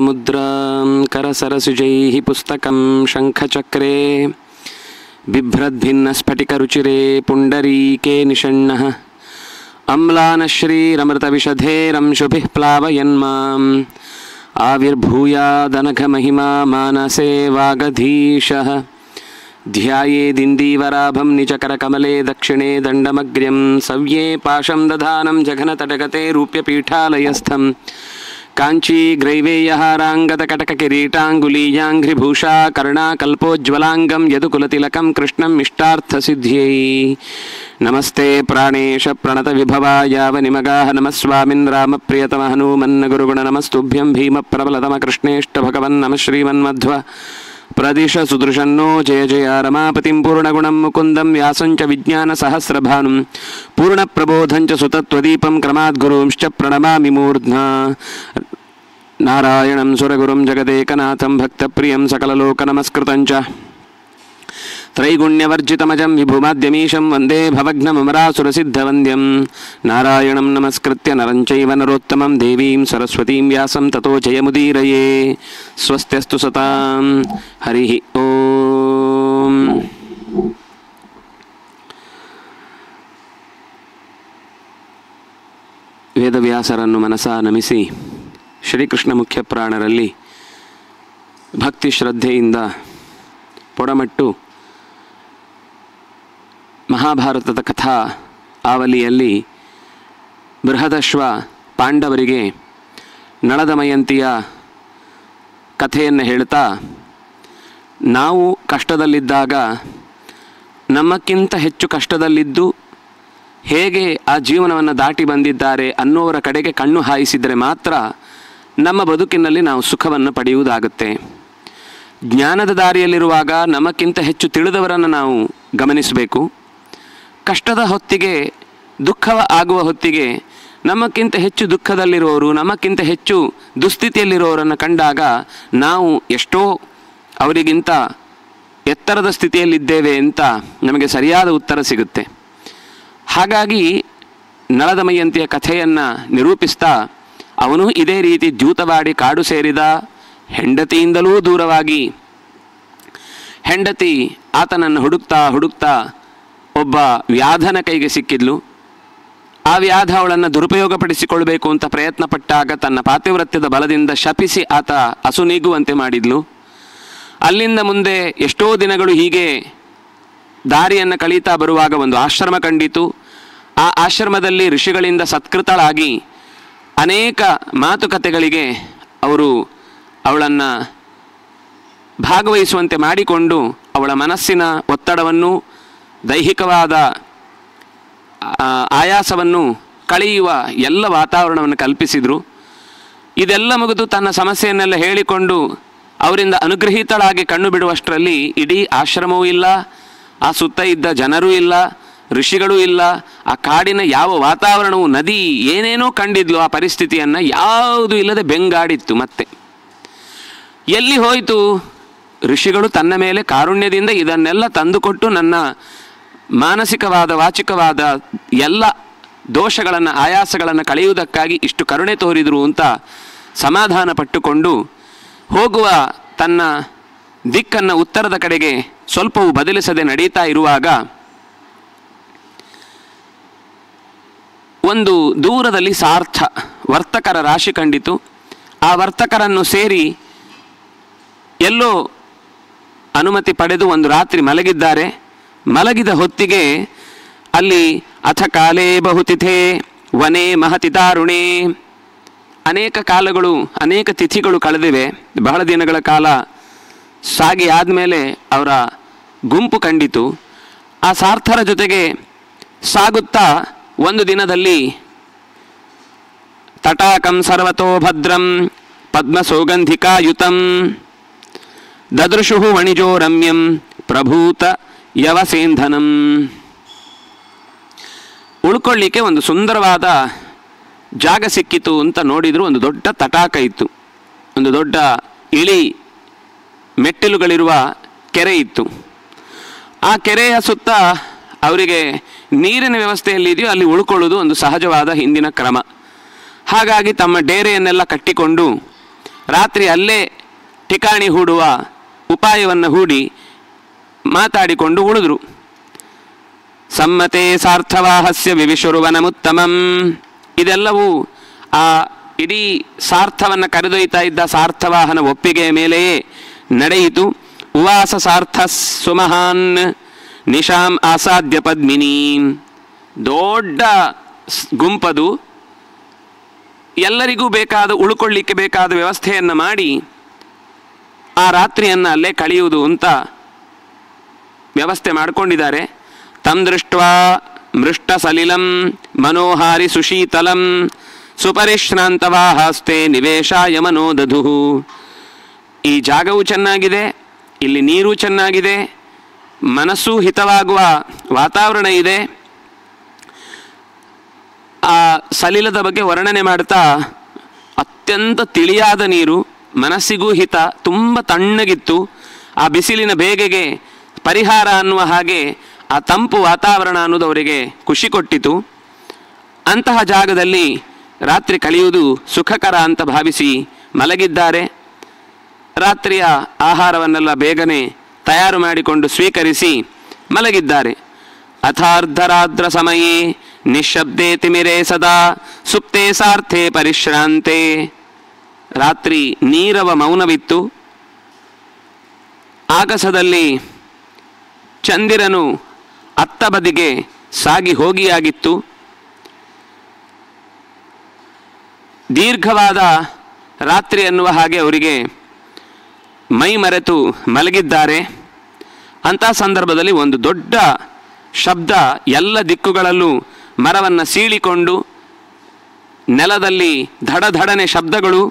लोपामुद्रां करसरसुजैः पुस्तकं शङ्खचक्रे बिभ्रद्भिन्नस्फटिकरुचिरे पुण्डरीके निषण्णः अम्लानश्रीरमृतविशधेरंशुभिः प्लावयन् माम् आविर्भूयादनघमहिमा मानसे वागधीशः ध्यायेदिन्दीवराभं निजकरकमले दक्षिणे दण्डमग्र्यं सव्ये पाशं दधानं जघनतटगते रूप्यपीठालयस्थं काञ्चीग्रैवेयहाराङ्गदकटककिरीटाङ्गुलीयाङ्घ्रिभूषा कर्णाकल्पोज्ज्वलाङ्गं यदुकुलतिलकं कृष्णम् इष्टार्थसिद्ध्यै नमस्ते प्राणेश प्रणतविभवायावनिमगाः नमः स्वामिन् रामप्रियतमः हनूमन्न गुरुगुण नमस्तुभ्यं भीमप्रबलतमकृष्णेष्टभगवन् नमः श्रीमन्मध्व प्रदिश सुदृशन्नो जय जय रमापतिं पूर्णगुणं मुकुन्दं व्यासं च विज्ञानसहस्रभानुं पूर्णप्रबोधं च सुतत्वदीपं क्रमाद्गुरूंश्च प्रणमामि मूर्ध्ना नारायणं सुरगुरुं जगदेकनाथं भक्तप्रियं सकललोकनमस्कृतं च त्रैगुण्यवर्जितमजं विभुमाद्यमीशं वन्दे भवघ्नमरासुरसिद्धवन्द्यं नारायणं नमस्कृत्य नरं चैव नरोत्तमं देवीं सरस्वतीं व्यासं ततो जयमुदीरये स्वस्त्यस्तु सतां हरिः ॐ ವೇದವ್ಯಾಸರನ್ನು ಮನಸ ನಮಿಸಿ ಶ್ರೀಕೃಷ್ಣ ಮುಖ್ಯ ಪ್ರಾಣರಲ್ಲಿ ಭಕ್ತಿ ಶ್ರದ್ಧೆಯಿಂದ ಪೊಡಮಟ್ಟು ಮಹಾಭಾರತದ ಕಥಾ ಆವಲಿಯಲ್ಲಿ ಬೃಹದಶ್ವ ಪಾಂಡವರಿಗೆ ನಳದಮಯಂತಿಯ ಕಥೆಯನ್ನು ಹೇಳ್ತಾ ನಾವು ಕಷ್ಟದಲ್ಲಿದ್ದಾಗ ನಮ್ಮಕ್ಕಿಂತ ಹೆಚ್ಚು ಕಷ್ಟದಲ್ಲಿದ್ದು ಹೇಗೆ ಆ ಜೀವನವನ್ನು ದಾಟಿ ಬಂದಿದ್ದಾರೆ ಅನ್ನೋವರ ಕಡೆಗೆ ಕಣ್ಣು ಹಾಯಿಸಿದರೆ ಮಾತ್ರ ನಮ್ಮ ಬದುಕಿನಲ್ಲಿ ನಾವು ಸುಖವನ್ನು ಪಡೆಯುವುದಾಗುತ್ತೆ ಜ್ಞಾನದ ದಾರಿಯಲ್ಲಿರುವಾಗ ನಮಕ್ಕಿಂತ ಹೆಚ್ಚು ತಿಳಿದವರನ್ನು ನಾವು ಗಮನಿಸಬೇಕು ಕಷ್ಟದ ಹೊತ್ತಿಗೆ ದುಃಖ ಆಗುವ ಹೊತ್ತಿಗೆ ನಮಕ್ಕಿಂತ ಹೆಚ್ಚು ದುಃಖದಲ್ಲಿರುವವರು ನಮಕ್ಕಿಂತ ಹೆಚ್ಚು ದುಸ್ಥಿತಿಯಲ್ಲಿರುವವರನ್ನು ಕಂಡಾಗ ನಾವು ಎಷ್ಟೋ ಅವರಿಗಿಂತ ಎತ್ತರದ ಸ್ಥಿತಿಯಲ್ಲಿದ್ದೇವೆ ಅಂತ ನಮಗೆ ಸರಿಯಾದ ಉತ್ತರ ಸಿಗುತ್ತೆ ಹಾಗಾಗಿ ನಳದಮಯಂತಿಯ ಕಥೆಯನ್ನು ನಿರೂಪಿಸ್ತಾ ಅವನು ಇದೇ ರೀತಿ ದ್ಯೂತವಾಡಿ ಕಾಡು ಸೇರಿದ ಹೆಂಡತಿಯಿಂದಲೂ ದೂರವಾಗಿ ಹೆಂಡತಿ ಆತನನ್ನು ಹುಡುಕ್ತಾ ಹುಡುಕ್ತಾ ಒಬ್ಬ ವ್ಯಾಧನ ಕೈಗೆ ಸಿಕ್ಕಿದ್ಲು ಆ ವ್ಯಾಧ ಅವಳನ್ನು ದುರುಪಯೋಗಪಡಿಸಿಕೊಳ್ಬೇಕು ಅಂತ ಪ್ರಯತ್ನ ಪಟ್ಟಾಗ ತನ್ನ ಪಾತಿವ್ರತ್ಯದ ಬಲದಿಂದ ಶಪಿಸಿ ಆತ ಅಸುನೀಗುವಂತೆ ಮಾಡಿದ್ಲು ಅಲ್ಲಿಂದ ಮುಂದೆ ಎಷ್ಟೋ ದಿನಗಳು ಹೀಗೆ ದಾರಿಯನ್ನು ಕಳೀತಾ ಬರುವಾಗ ಒಂದು ಆಶ್ರಮ ಕಂಡಿತು ಆ ಆಶ್ರಮದಲ್ಲಿ ಋಷಿಗಳಿಂದ ಸತ್ಕೃತಳಾಗಿ ಅನೇಕ ಮಾತುಕತೆಗಳಿಗೆ ಅವರು ಅವಳನ್ನು ಭಾಗವಹಿಸುವಂತೆ ಮಾಡಿಕೊಂಡು ಅವಳ ಮನಸ್ಸಿನ ಒತ್ತಡವನ್ನು ದೈಹಿಕವಾದ ಆ, ಆಯಾಸವನ್ನು ಕಳೆಯುವ ಎಲ್ಲ ವಾತಾವರಣವನ್ನು ಕಲ್ಪಿಸಿದರು ಇದೆಲ್ಲ ಮುಗಿದು ತನ್ನ ಸಮಸ್ಯೆಯನ್ನೆಲ್ಲ ಹೇಳಿಕೊಂಡು ಅವರಿಂದ ಅನುಗ್ರಹೀತಳಾಗಿ ಕಣ್ಣು ಬಿಡುವಷ್ಟರಲ್ಲಿ ಇಡೀ ಆಶ್ರಮವೂ ಇಲ್ಲ ಆ ಸುತ್ತ ಇದ್ದ ಜನರೂ ಇಲ್ಲ ಋಷಿಗಳೂ ಇಲ್ಲ ಆ ಕಾಡಿನ ಯಾವ ವಾತಾವರಣವು ನದಿ ಏನೇನೋ ಕಂಡಿದ್ಲು ಆ ಪರಿಸ್ಥಿತಿಯನ್ನು ಯಾವುದೂ ಇಲ್ಲದೆ ಬೆಂಗಾಡಿತ್ತು ಮತ್ತೆ ಎಲ್ಲಿ ಹೋಯಿತು ಋಷಿಗಳು ತನ್ನ ಮೇಲೆ ಕಾರುಣ್ಯದಿಂದ ಇದನ್ನೆಲ್ಲ ತಂದುಕೊಟ್ಟು ನನ್ನ ಮಾನಸಿಕವಾದ ವಾಚಿಕವಾದ ಎಲ್ಲ ದೋಷಗಳನ್ನು ಆಯಾಸಗಳನ್ನು ಕಳೆಯುವುದಕ್ಕಾಗಿ ಇಷ್ಟು ಕರುಣೆ ತೋರಿದರು ಅಂತ ಸಮಾಧಾನ ಪಟ್ಟುಕೊಂಡು ಹೋಗುವ ತನ್ನ ದಿಕ್ಕನ್ನು ಉತ್ತರದ ಕಡೆಗೆ ಸ್ವಲ್ಪವೂ ಬದಲಿಸದೆ ನಡೀತಾ ಇರುವಾಗ ಒಂದು ದೂರದಲ್ಲಿ ಸಾರ್ಥ ವರ್ತಕರ ರಾಶಿ ಕಂಡಿತು ಆ ವರ್ತಕರನ್ನು ಸೇರಿ ಎಲ್ಲೋ ಅನುಮತಿ ಪಡೆದು ಒಂದು ರಾತ್ರಿ ಮಲಗಿದ್ದಾರೆ ಮಲಗಿದ ಹೊತ್ತಿಗೆ ಅಲ್ಲಿ ಅಥ ಕಾಲೇ ಬಹುತಿಥೆ ವನೆ ಮಹತಿ ದಾರುಣೆ ಅನೇಕ ಕಾಲಗಳು ಅನೇಕ ತಿಥಿಗಳು ಕಳೆದಿವೆ ಬಹಳ ದಿನಗಳ ಕಾಲ ಸಾಗಿ ಆದಮೇಲೆ ಅವರ ಗುಂಪು ಕಂಡಿತು ಆ ಸಾರ್ಥರ ಜೊತೆಗೆ ಸಾಗುತ್ತಾ ಒಂದು ದಿನದಲ್ಲಿ ತಟಾಕಂ ಸರ್ವತೋ ಭದ್ರಂ ಪದ್ಮಸೌಗಂಧಿಕಾಯುತಂ ದದೃಶು ವಣಿಜೋ ರಮ್ಯಂ ಪ್ರಭೂತ ಯವಸೇಂಧನಂ ಉಳ್ಕೊಳ್ಳಿಕ್ಕೆ ಒಂದು ಸುಂದರವಾದ ಜಾಗ ಸಿಕ್ಕಿತು ಅಂತ ನೋಡಿದ್ರು ಒಂದು ದೊಡ್ಡ ತಟಾಕ ಇತ್ತು ಒಂದು ದೊಡ್ಡ ಇಳಿ ಮೆಟ್ಟಿಲುಗಳಿರುವ ಕೆರೆ ಇತ್ತು ಆ ಕೆರೆಯ ಸುತ್ತ ಅವರಿಗೆ ನೀರಿನ ವ್ಯವಸ್ಥೆಯಲ್ಲಿದೆಯೋ ಅಲ್ಲಿ ಉಳ್ಕೊಳ್ಳೋದು ಒಂದು ಸಹಜವಾದ ಹಿಂದಿನ ಕ್ರಮ ಹಾಗಾಗಿ ತಮ್ಮ ಡೇರೆಯನ್ನೆಲ್ಲ ಕಟ್ಟಿಕೊಂಡು ರಾತ್ರಿ ಅಲ್ಲೇ ಠಿಕಾಣಿ ಹೂಡುವ ಉಪಾಯವನ್ನು ಹೂಡಿ ಮಾತಾಡಿಕೊಂಡು ಉಳಿದ್ರು ಸಮ್ಮತೆ ಸಾರ್ಥವಾಹಸ್ಯ ವಿವಿಶುರುವನಮುತ್ತಮಂ ಇದೆಲ್ಲವೂ ಆ ಇಡೀ ಸಾರ್ಥವನ್ನು ಕರೆದೊಯ್ತಾ ಇದ್ದ ಸಾರ್ಥವಾಹನ ಒಪ್ಪಿಗೆಯ ಮೇಲೆಯೇ ನಡೆಯಿತು ಉವಾಸ ಸಾರ್ಥ ಸುಮಹಾನ್ ನಿಶಾಂ ಆಸಾದ್ಯ ಪದ್ಮಿನಿ ದೊಡ್ಡ ಸ್- ಗುಂಪದು ಎಲ್ಲರಿಗೂ ಬೇಕಾದ ಉಳ್ಕೊಳ್ಳಿಕ್ಕೆ ಬೇಕಾದ ವ್ಯವಸ್ಥೆಯನ್ನು ಮಾಡಿ ಆ ರಾತ್ರಿಯನ್ನು ಅಲ್ಲೇ ಕಳೆಯುವುದು ಅಂತ ವ್ಯವಸ್ಥೆ ಮಾಡಿಕೊಂಡಿದ್ದಾರೆ ತಂ ದೃಷ್ಟ ಮೃಷ್ಟ ಸಲಿಲಂ ಮನೋಹಾರಿ ಸುಶೀತಲಂ ಸುಪರಿಶ್ರಾಂತವಾಹಾಸ್ತೆ ನಿವೇಶಾಯ ಮನೋದಧು ಈ ಜಾಗವು ಚೆನ್ನಾಗಿದೆ ಇಲ್ಲಿ ನೀರು ಚೆನ್ನಾಗಿದೆ ಮನಸ್ಸು ಹಿತವಾಗುವ ವಾತಾವರಣ ಇದೆ ಆ ಸಲಿಲದ ಬಗ್ಗೆ ವರ್ಣನೆ ಮಾಡ್ತಾ ಅತ್ಯಂತ ತಿಳಿಯಾದ ನೀರು ಮನಸ್ಸಿಗೂ ಹಿತ ತುಂಬ ತಣ್ಣಗಿತ್ತು ಆ ಬಿಸಿಲಿನ ಬೇಗೆಗೆ ಪರಿಹಾರ ಅನ್ನುವ ಹಾಗೆ ಆ ತಂಪು ವಾತಾವರಣ ಅನ್ನೋದು ಅವರಿಗೆ ಖುಷಿ ಕೊಟ್ಟಿತು ಅಂತಹ ಜಾಗದಲ್ಲಿ ರಾತ್ರಿ ಕಳೆಯುವುದು ಸುಖಕರ ಅಂತ ಭಾವಿಸಿ ಮಲಗಿದ್ದಾರೆ ರಾತ್ರಿಯ ಆಹಾರವನ್ನೆಲ್ಲ ಬೇಗನೆ ತಯಾರು ಮಾಡಿಕೊಂಡು ಸ್ವೀಕರಿಸಿ ಮಲಗಿದ್ದಾರೆ ಅಥಾರ್ಧರಾದ್ರ ಸಮಯೇ ನಿಶಬ್ದೇ ತಿಮಿರೇ ಸದಾ ಸುಪ್ತೆ ಸಾರ್ಥೆ ಪರಿಶ್ರಾಂತೆ ರಾತ್ರಿ ನೀರವ ಮೌನವಿತ್ತು ಆಗಸದಲ್ಲಿ ಚಂದಿರನು ಅತ್ತ ಬದಿಗೆ ಸಾಗಿ ಹೋಗಿಯಾಗಿತ್ತು ದೀರ್ಘವಾದ ರಾತ್ರಿ ಅನ್ನುವ ಹಾಗೆ ಅವರಿಗೆ ಮೈ ಮರೆತು ಮಲಗಿದ್ದಾರೆ ಅಂಥ ಸಂದರ್ಭದಲ್ಲಿ ಒಂದು ದೊಡ್ಡ ಶಬ್ದ ಎಲ್ಲ ದಿಕ್ಕುಗಳಲ್ಲೂ ಮರವನ್ನು ಸೀಳಿಕೊಂಡು ನೆಲದಲ್ಲಿ ಧಡಧಡನೆ ಶಬ್ದಗಳು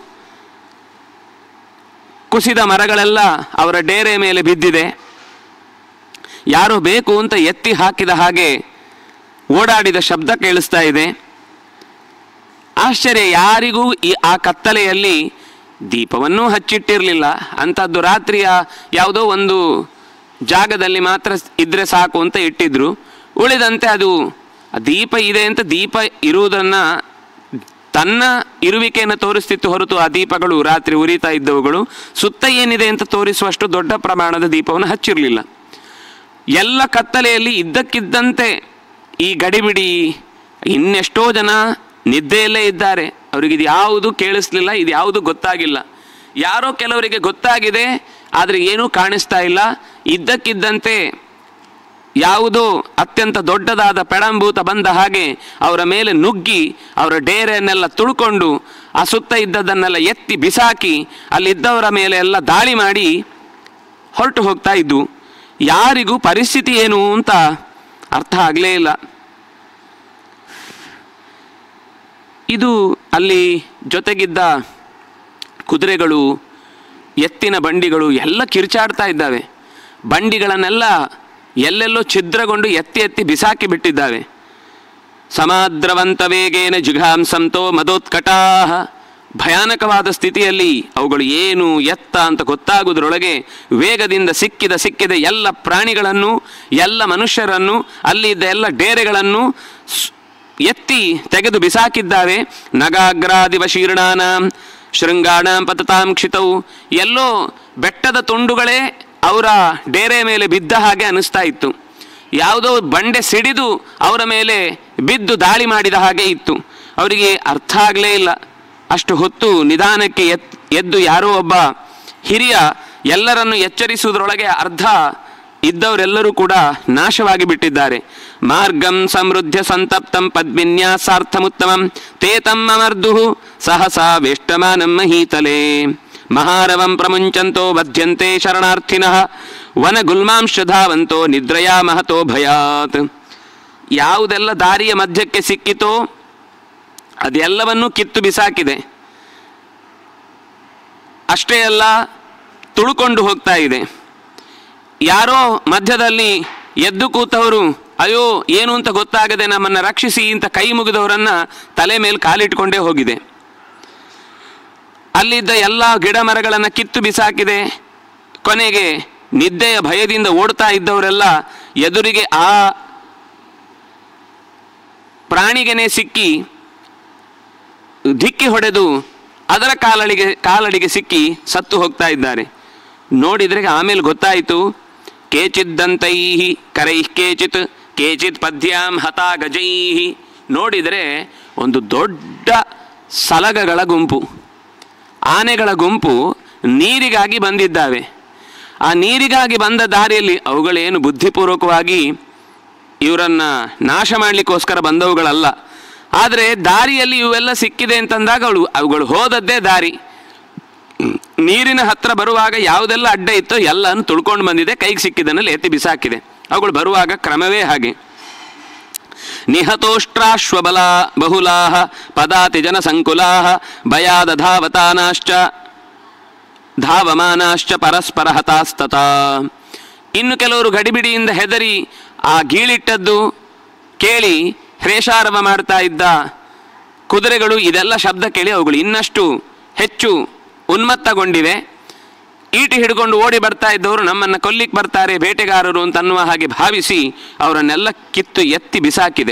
ಕುಸಿದ ಮರಗಳೆಲ್ಲ ಅವರ ಡೇರೆ ಮೇಲೆ ಬಿದ್ದಿದೆ ಯಾರೋ ಬೇಕು ಅಂತ ಎತ್ತಿ ಹಾಕಿದ ಹಾಗೆ ಓಡಾಡಿದ ಶಬ್ದ ಕೇಳಿಸ್ತಾ ಇದೆ ಆಶ್ಚರ್ಯ ಯಾರಿಗೂ ಈ ಆ ಕತ್ತಲೆಯಲ್ಲಿ ದೀಪವನ್ನೂ ಹಚ್ಚಿಟ್ಟಿರಲಿಲ್ಲ ಅಂಥದ್ದು ರಾತ್ರಿಯ ಯಾವುದೋ ಒಂದು ಜಾಗದಲ್ಲಿ ಮಾತ್ರ ಇದ್ರೆ ಸಾಕು ಅಂತ ಇಟ್ಟಿದ್ರು ಉಳಿದಂತೆ ಅದು ಆ ದೀಪ ಇದೆ ಅಂತ ದೀಪ ಇರುವುದನ್ನು ತನ್ನ ಇರುವಿಕೆಯನ್ನು ತೋರಿಸ್ತಿತ್ತು ಹೊರತು ಆ ದೀಪಗಳು ರಾತ್ರಿ ಉರಿತಾ ಇದ್ದವುಗಳು ಸುತ್ತ ಏನಿದೆ ಅಂತ ತೋರಿಸುವಷ್ಟು ದೊಡ್ಡ ಪ್ರಮಾಣದ ದೀಪವನ್ನು ಹಚ್ಚಿರಲಿಲ್ಲ ಎಲ್ಲ ಕತ್ತಲೆಯಲ್ಲಿ ಇದ್ದಕ್ಕಿದ್ದಂತೆ ಈ ಗಡಿಬಿಡಿ ಇನ್ನೆಷ್ಟೋ ಜನ ನಿದ್ದೆಯಲ್ಲೇ ಇದ್ದಾರೆ ಅವರಿಗೆ ಇದು ಯಾವುದು ಕೇಳಿಸ್ಲಿಲ್ಲ ಇದು ಯಾವುದು ಗೊತ್ತಾಗಿಲ್ಲ ಯಾರೋ ಕೆಲವರಿಗೆ ಗೊತ್ತಾಗಿದೆ ಆದರೆ ಏನೂ ಕಾಣಿಸ್ತಾ ಇಲ್ಲ ಇದ್ದಕ್ಕಿದ್ದಂತೆ ಯಾವುದೋ ಅತ್ಯಂತ ದೊಡ್ಡದಾದ ಪೆಡಂಭೂತ ಬಂದ ಹಾಗೆ ಅವರ ಮೇಲೆ ನುಗ್ಗಿ ಅವರ ಡೇರೆಯನ್ನೆಲ್ಲ ತುಳ್ಕೊಂಡು ಆ ಸುತ್ತ ಇದ್ದದನ್ನೆಲ್ಲ ಎತ್ತಿ ಬಿಸಾಕಿ ಅಲ್ಲಿದ್ದವರ ಮೇಲೆ ಎಲ್ಲ ದಾಳಿ ಮಾಡಿ ಹೊರಟು ಹೋಗ್ತಾ ಇದ್ವು ಯಾರಿಗೂ ಪರಿಸ್ಥಿತಿ ಏನು ಅಂತ ಅರ್ಥ ಆಗಲೇ ಇಲ್ಲ ಇದು ಅಲ್ಲಿ ಜೊತೆಗಿದ್ದ ಕುದುರೆಗಳು ಎತ್ತಿನ ಬಂಡಿಗಳು ಎಲ್ಲ ಕಿರ್ಚಾಡ್ತಾ ಇದ್ದಾವೆ ಬಂಡಿಗಳನ್ನೆಲ್ಲ ಎಲ್ಲೆಲ್ಲೋ ಛಿದ್ರಗೊಂಡು ಎತ್ತಿ ಎತ್ತಿ ಬಿಸಾಕಿ ಬಿಟ್ಟಿದ್ದಾವೆ ಸಮಾದ್ರವಂತ ವೇಗೇನ ಜಿಘಾಂಸಂತೋ ಮದೋತ್ಕಟಾ ಭಯಾನಕವಾದ ಸ್ಥಿತಿಯಲ್ಲಿ ಅವುಗಳು ಏನು ಎತ್ತ ಅಂತ ಗೊತ್ತಾಗುವುದರೊಳಗೆ ವೇಗದಿಂದ ಸಿಕ್ಕಿದ ಸಿಕ್ಕಿದ ಎಲ್ಲ ಪ್ರಾಣಿಗಳನ್ನು ಎಲ್ಲ ಮನುಷ್ಯರನ್ನು ಅಲ್ಲಿ ಇದ್ದ ಎಲ್ಲ ಡೇರೆಗಳನ್ನು ಸ್- ಎತ್ತಿ ತೆಗೆದು ಬಿಸಾಕಿದ್ದಾವೆ ನಗಾಗ್ರಾದಿವ ಶೀರ್ಣಾನ ಶೃಂಗಾಣ ಪತತಾಂ ಕ್ಷಿತವು ಎಲ್ಲೋ ಬೆಟ್ಟದ ತುಂಡುಗಳೇ ಅವರ ಡೇರೆ ಮೇಲೆ ಬಿದ್ದ ಹಾಗೆ ಅನಿಸ್ತಾ ಇತ್ತು ಯಾವುದೋ ಬಂಡೆ ಸಿಡಿದು ಅವರ ಮೇಲೆ ಬಿದ್ದು ದಾಳಿ ಮಾಡಿದ ಹಾಗೆ ಇತ್ತು ಅವರಿಗೆ ಅರ್ಥ ಆಗಲೇ ಇಲ್ಲ ಅಷ್ಟು ಹೊತ್ತು ನಿಧಾನಕ್ಕೆ ಎತ್ ಎದ್ದು ಯಾರೋ ಒಬ್ಬ ಹಿರಿಯ ಎಲ್ಲರನ್ನು ಎಚ್ಚರಿಸುವುದರೊಳಗೆ ಅರ್ಧ ಇದ್ದವರೆಲ್ಲರೂ ಕೂಡ ನಾಶವಾಗಿ ಬಿಟ್ಟಿದ್ದಾರೆ ಮಾರ್ಗಂ ಸಮೃದ್ಧ ಸಂತಪ್ತಂ ಪದ್ಮಿನ್ಯಾಸಾರ್ಥಮುತ್ತಮಂ ತೇತಂ ಅಮರ್ದು ಸಹಸಾ ವೇಷ್ಟಮಾನಂ ಮಹೀತಲೆ ಮಹಾರವಂ ಪ್ರಮುಂಚಂತೋ ಬಧ್ಯಂತೆ ಶರಣಾರ್ಥಿನಃ ವನಗುಲ್ಮಾಂಶ ಧಾವಂತೋ ನಿದ್ರಯಾ ಮಹತೋ ಭಯಾತ್ ಯಾವುದೆಲ್ಲ ದಾರಿಯ ಮಧ್ಯಕ್ಕೆ ಸಿಕ್ಕಿತೋ ಅದೆಲ್ಲವನ್ನೂ ಕಿತ್ತು ಬಿಸಾಕಿದೆ ಅಷ್ಟೇ ಅಲ್ಲ ತುಳುಕೊಂಡು ಹೋಗ್ತಾ ಇದೆ ಯಾರೋ ಮಧ್ಯದಲ್ಲಿ ಎದ್ದು ಕೂತವರು ಅಯ್ಯೋ ಏನು ಅಂತ ಗೊತ್ತಾಗದೆ ನಮ್ಮನ್ನು ರಕ್ಷಿಸಿ ಅಂತ ಕೈ ಮುಗಿದವರನ್ನ ತಲೆ ಮೇಲೆ ಕಾಲಿಟ್ಕೊಂಡೇ ಹೋಗಿದೆ ಅಲ್ಲಿದ್ದ ಎಲ್ಲ ಗಿಡ ಮರಗಳನ್ನು ಕಿತ್ತು ಬಿಸಾಕಿದೆ ಕೊನೆಗೆ ನಿದ್ದೆಯ ಭಯದಿಂದ ಓಡ್ತಾ ಇದ್ದವರೆಲ್ಲ ಎದುರಿಗೆ ಆ ಪ್ರಾಣಿಗೆನೆ ಸಿಕ್ಕಿ ಧಿಕ್ಕಿ ಹೊಡೆದು ಅದರ ಕಾಲಡಿಗೆ ಕಾಲಡಿಗೆ ಸಿಕ್ಕಿ ಸತ್ತು ಹೋಗ್ತಾ ಇದ್ದಾರೆ ನೋಡಿದರೆ ಆಮೇಲೆ ಗೊತ್ತಾಯಿತು ಕೇಚಿದ್ದಂತೈಹಿ ಕರೈ ಕೇಚಿತ್ ಕೇಚಿತ್ ಪದ್ಯಾಂ ಹತಾ ಗಜೈಹಿ ನೋಡಿದರೆ ಒಂದು ದೊಡ್ಡ ಸಲಗಗಳ ಗುಂಪು ಆನೆಗಳ ಗುಂಪು ನೀರಿಗಾಗಿ ಬಂದಿದ್ದಾವೆ ಆ ನೀರಿಗಾಗಿ ಬಂದ ದಾರಿಯಲ್ಲಿ ಅವುಗಳೇನು ಬುದ್ಧಿಪೂರ್ವಕವಾಗಿ ಇವರನ್ನ ನಾಶ ಮಾಡಲಿಕ್ಕೋಸ್ಕರ ಬಂದವುಗಳಲ್ಲ ಆದರೆ ದಾರಿಯಲ್ಲಿ ಇವೆಲ್ಲ ಸಿಕ್ಕಿದೆ ಅಂತಂದಾಗ ಅವಳು ಅವುಗಳು ಹೋದದ್ದೇ ದಾರಿ ನೀರಿನ ಹತ್ರ ಬರುವಾಗ ಯಾವುದೆಲ್ಲ ಅಡ್ಡ ಇತ್ತೋ ಎಲ್ಲವನ್ನು ತುಳ್ಕೊಂಡು ಬಂದಿದೆ ಕೈಗೆ ಸಿಕ್ಕಿದ್ದನ್ನಲ್ಲಿ ಎತ್ತಿ ಬಿಸಾಕಿದೆ ಅವುಗಳು ಬರುವಾಗ ಕ್ರಮವೇ ಹಾಗೆ ನಿಹತೋಷ್ಟ್ರಾಶ್ವಬಲ ಬಹುಲಾ ಪದಾತಿ ಜನಸಂಕುಲಾ ಭಯಾದ ಧಾವತಾನಾಶ್ಚ ಧಾವಮಾನಾಶ್ಚ ಪರಸ್ಪರ ಹತಾಸ್ತತ ಇನ್ನು ಕೆಲವರು ಗಡಿಬಿಡಿಯಿಂದ ಹೆದರಿ ಆ ಗೀಳಿಟ್ಟದ್ದು ಕೇಳಿ ಹ್ರೇಷಾರವ ಮಾಡ್ತಾ ಇದ್ದ ಕುದುರೆಗಳು ಇದೆಲ್ಲ ಶಬ್ದ ಕೇಳಿ ಅವುಗಳು ಇನ್ನಷ್ಟು ಹೆಚ್ಚು ಉನ್ಮತ್ತಗೊಂಡಿವೆ ಈಟಿ ಹಿಡ್ಕೊಂಡು ಓಡಿ ಬರ್ತಾ ಇದ್ದವರು ನಮ್ಮನ್ನು ಕೊಲ್ಲಿಕ್ಕೆ ಬರ್ತಾರೆ ಬೇಟೆಗಾರರು ಅಂತ ಅನ್ನುವ ಹಾಗೆ ಭಾವಿಸಿ ಅವರನ್ನೆಲ್ಲ ಕಿತ್ತು ಎತ್ತಿ ಬಿಸಾಕಿದೆ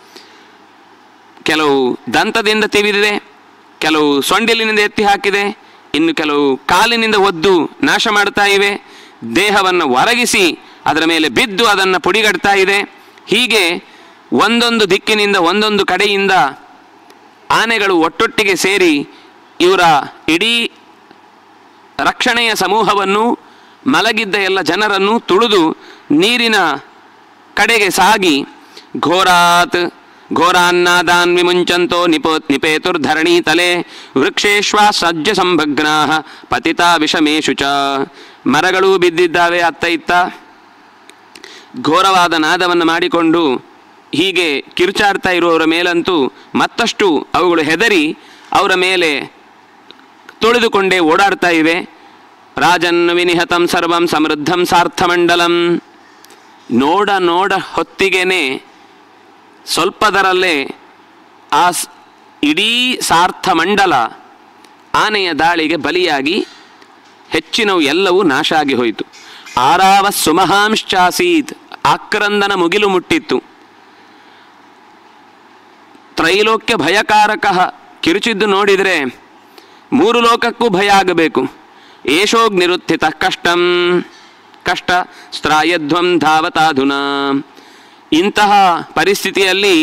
ಕೆಲವು ದಂತದಿಂದ ತಿವಿದಿದೆ ಕೆಲವು ಸೊಂಡಿಲಿನಿಂದ ಎತ್ತಿ ಹಾಕಿದೆ ಇನ್ನು ಕೆಲವು ಕಾಲಿನಿಂದ ಒದ್ದು ನಾಶ ಮಾಡ್ತಾ ಇವೆ ದೇಹವನ್ನು ಒರಗಿಸಿ ಅದರ ಮೇಲೆ ಬಿದ್ದು ಅದನ್ನು ಪುಡಿಗಡ್ತಾ ಇದೆ ಹೀಗೆ ಒಂದೊಂದು ದಿಕ್ಕಿನಿಂದ ಒಂದೊಂದು ಕಡೆಯಿಂದ ಆನೆಗಳು ಒಟ್ಟೊಟ್ಟಿಗೆ ಸೇರಿ ಇವರ ಇಡೀ ರಕ್ಷಣೆಯ ಸಮೂಹವನ್ನು ಮಲಗಿದ್ದ ಎಲ್ಲ ಜನರನ್ನು ತುಳಿದು ನೀರಿನ ಕಡೆಗೆ ಸಾಗಿ ಘೋರಾತ್ ಘೋರಾನ್ನಾದಾನ್ ವಿಮುಂಚಂತೋ ನಿಪೋ ನಿಪೇತುರ್ಧರಣಿ ತಲೆ ವೃಕ್ಷೇಶ್ವ ಸಜ್ಜ ಸಂಭಗ್ನಾ ಪತಿತಾ ವಿಷಮೇಶು ಚ ಮರಗಳೂ ಬಿದ್ದಿದ್ದಾವೆ ಅತ್ತ ಇತ್ತ ಘೋರವಾದ ನಾದವನ್ನು ಮಾಡಿಕೊಂಡು ಹೀಗೆ ಕಿರುಚಾಡ್ತಾ ಇರುವವರ ಮೇಲಂತೂ ಮತ್ತಷ್ಟು ಅವುಗಳು ಹೆದರಿ ಅವರ ಮೇಲೆ ತುಳಿದುಕೊಂಡೇ ಓಡಾಡ್ತಾ ಇವೆ ರಾಜನ್ ವಿನಿಹತಂ ಸರ್ವಂ ಸಮೃದ್ಧಂ ಸಾರ್ಥಮಂಡಲಂ ನೋಡ ನೋಡ ಹೊತ್ತಿಗೆನೆ ಸ್ವಲ್ಪದರಲ್ಲೇ ಆ ಸ್- ಇಡೀ ಸಾರ್ಥಮಂಡಲ ಆನೆಯ ದಾಳಿಗೆ ಬಲಿಯಾಗಿ ಹೆಚ್ಚಿನವು ಎಲ್ಲವೂ ನಾಶ ಆಗಿ ಹೋಯಿತು ಆರಾವ ಸುಮಹಾಂಶ್ಚಾಸೀತ್ ಆಕ್ರಂದನ ಮುಗಿಲು ಮುಟ್ಟಿತ್ತು ತ್ರೈಲೋಕ್ಯ ಭಯಕಾರಕ ಕಿರುಚಿದ್ದು ನೋಡಿದರೆ ಮೂರು ಲೋಕಕ್ಕೂ ಭಯ ಆಗಬೇಕು ಏಷೋಗ್ನಿರುತ್ಥಿತ ಕಷ್ಟಂ ಕಷ್ಟ ಸ್ತ್ರಾಯಧ್ವಂ ಧಾವತಾಧುನಾ ಇಂತಹ ಪರಿಸ್ಥಿತಿಯಲ್ಲಿ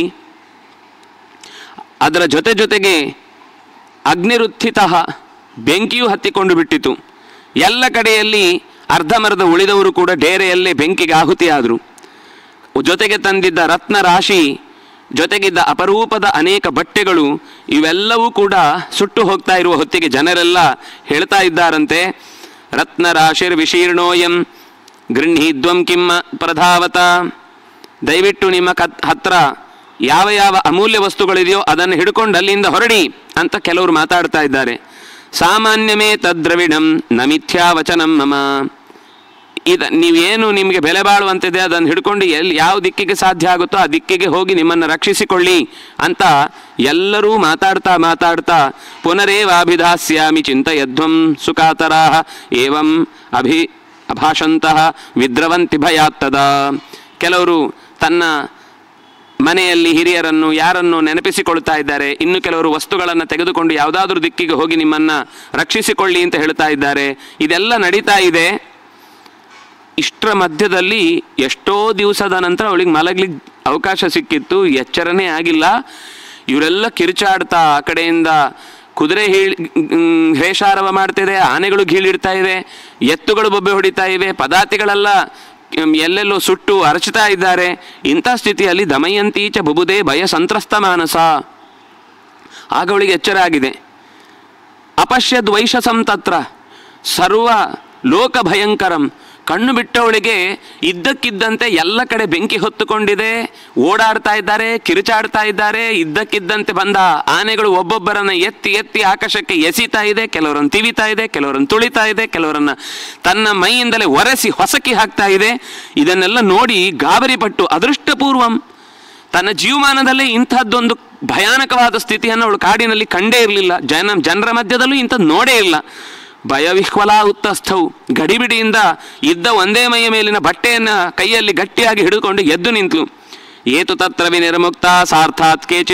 ಅದರ ಜೊತೆ ಜೊತೆಗೆ ಅಗ್ನಿರುತ್ಥಿತ ಬೆಂಕಿಯೂ ಹತ್ತಿಕೊಂಡು ಬಿಟ್ಟಿತು ಎಲ್ಲ ಕಡೆಯಲ್ಲಿ ಅರ್ಧಮರ್ಧ ಉಳಿದವರು ಕೂಡ ಡೇರೆಯಲ್ಲೇ ಬೆಂಕಿಗೆ ಆಹುತಿಯಾದರು ಜೊತೆಗೆ ತಂದಿದ್ದ ರತ್ನ ರಾಶಿ ಜೊತೆಗಿದ್ದ ಅಪರೂಪದ ಅನೇಕ ಬಟ್ಟೆಗಳು ಇವೆಲ್ಲವೂ ಕೂಡ ಸುಟ್ಟು ಹೋಗ್ತಾ ಇರುವ ಹೊತ್ತಿಗೆ ಜನರೆಲ್ಲ ಹೇಳ್ತಾ ಇದ್ದಾರಂತೆ ರತ್ನ ರಾಶಿರ್ ವಿಶೀರ್ಣೋಯಂ ಗೃಹೀದ್ವಂ ಕಿಮ್ಮ ಪ್ರಧಾವತ ದಯವಿಟ್ಟು ನಿಮ್ಮ ಕತ್ ಹತ್ರ ಯಾವ ಯಾವ ಅಮೂಲ್ಯ ವಸ್ತುಗಳಿದೆಯೋ ಅದನ್ನು ಹಿಡ್ಕೊಂಡು ಅಲ್ಲಿಂದ ಹೊರಡಿ ಅಂತ ಕೆಲವರು ಮಾತಾಡ್ತಾ ಇದ್ದಾರೆ ಸಾಮಾನ್യമೇ ತದ್ರವಿಣಂ ನ ಮಿಥ್ಯಾ ವಚನಂ ಮಮ ಇದ ನೀವೇನು ನಿಮಗೆ ಬೆಲೆ ಬಾಳುವಂತಿದೆ ಅದನ್ನು ಹಿಡ್ಕೊಂಡು ಎಲ್ಲಿ ಯಾವ ದಿಕ್ಕಿಗೆ ಸಾಧ್ಯ ಆಗುತ್ತೋ ಆ ದಿಕ್ಕಿಗೆ ಹೋಗಿ ನಿಮ್ಮನ್ನು ರಕ್ಷಿಸಿಕೊಳ್ಳಿ ಅಂತ ಎಲ್ಲರೂ ಮಾತಾಡ್ತಾ ಮಾತಾಡ್ತಾ ಪುನರೇವಾಭಿಧಾಸ್ಯಾಮಿ ಚಿಂತಯಧ್ವಂ ಸುಖಾತರಾ ಏವಂ ಅಭಿ ಅಭಾಷಂತಹ ವಿದ್ರವಂತಿ ಭಯಾತ್ತದ ಕೆಲವರು ತನ್ನ ಮನೆಯಲ್ಲಿ ಹಿರಿಯರನ್ನು ಯಾರನ್ನು ನೆನಪಿಸಿಕೊಳ್ತಾ ಇದ್ದಾರೆ ಇನ್ನು ಕೆಲವರು ವಸ್ತುಗಳನ್ನು ತೆಗೆದುಕೊಂಡು ಯಾವುದಾದ್ರೂ ದಿಕ್ಕಿಗೆ ಹೋಗಿ ನಿಮ್ಮನ್ನು ರಕ್ಷಿಸಿಕೊಳ್ಳಿ ಅಂತ ಹೇಳ್ತಾ ಇದ್ದಾರೆ ಇದೆಲ್ಲ ನಡೀತಾ ಇದೆ ಇಷ್ಟರ ಮಧ್ಯದಲ್ಲಿ ಎಷ್ಟೋ ದಿವಸದ ನಂತರ ಅವಳಿಗೆ ಮಲಗ್ಲಿಕ್ಕೆ ಅವಕಾಶ ಸಿಕ್ಕಿತ್ತು ಎಚ್ಚರನೇ ಆಗಿಲ್ಲ ಇವರೆಲ್ಲ ಕಿರುಚಾಡ್ತಾ ಆ ಕಡೆಯಿಂದ ಕುದುರೆ ಹೀಳ್ ಮ್, ಹೇಷಾರವ ಮಾಡ್ತಿದೆ ಆನೆಗಳು ಗೀಳಿಡ್ತಾ ಇವೆ ಎತ್ತುಗಳು ಬೊಬ್ಬೆ ಹೊಡಿತಾ ಇವೆ ಪದಾತಿಗಳೆಲ್ಲ ಮ್, ಎಲ್ಲೆಲ್ಲೋ ಸುಟ್ಟು ಅರಚುತ್ತಾ ಇದ್ದಾರೆ ಇಂಥ ಸ್ಥಿತಿಯಲ್ಲಿ ದಮಯಂತೀಚ ಬುಬುದೇ ಭಯ ಸಂತ್ರಸ್ತ ಮಾನಸ ಆಗ ಅವಳಿಗೆ ಎಚ್ಚರ ಆಗಿದೆ ಅಪಶ್ಯದ್ ವೈಶಸಂ ತತ್ರ ಸರ್ವ ಲೋಕ ಭಯಂಕರಂ ಕಣ್ಣು ಬಿಟ್ಟವಳಿಗೆ ಇದ್ದಕ್ಕಿದ್ದಂತೆ ಎಲ್ಲ ಕಡೆ ಬೆಂಕಿ ಹೊತ್ತುಕೊಂಡಿದೆ ಓಡಾಡ್ತಾ ಇದ್ದಾರೆ ಕಿರುಚಾಡ್ತಾ ಇದ್ದಾರೆ ಇದ್ದಕ್ಕಿದ್ದಂತೆ ಬಂದ ಆನೆಗಳು ಒಬ್ಬೊಬ್ಬರನ್ನ ಎತ್ತಿ ಎತ್ತಿ ಆಕಾಶಕ್ಕೆ ಎಸಿತಾ ಇದೆ ಕೆಲವರನ್ನು ತಿವಿತಾ ಇದೆ ಕೆಲವರನ್ನು ತುಳಿತಾ ಇದೆ ಕೆಲವರನ್ನ ತನ್ನ ಮೈಯಿಂದಲೇ ಒರೆಸಿ ಹೊಸಕಿ ಹಾಕ್ತಾ ಇದೆ ಇದನ್ನೆಲ್ಲ ನೋಡಿ ಗಾಬರಿಪಟ್ಟು ಅದೃಷ್ಟಪೂರ್ವಂ ತನ್ನ ಜೀವಮಾನದಲ್ಲೇ ಇಂತಹದ್ದೊಂದು ಭಯಾನಕವಾದ ಸ್ಥಿತಿಯನ್ನು ಅವಳು ಕಾಡಿನಲ್ಲಿ ಕಂಡೇ ಇರಲಿಲ್ಲ ಜನ ಜನರ ಮಧ್ಯದಲ್ಲೂ ಇಂಥದ್ದು ನೋಡೇ ಇಲ್ಲ ಭಯವಿಹ್ವಲ ಉತ್ತಸ್ಥವು ಗಡಿಬಿಡಿಯಿಂದ ಇದ್ದ ಒಂದೇ ಮೈಯ ಮೇಲಿನ ಬಟ್ಟೆಯನ್ನು ಕೈಯಲ್ಲಿ ಗಟ್ಟಿಯಾಗಿ ಹಿಡಿದುಕೊಂಡು ಎದ್ದು ನಿಂತಳು ಏತು ತತ್ರ ವಿನಿರ್ಮುಕ್ತ ಸಾರ್ಥಾತ್ ಕೇಚಿತ್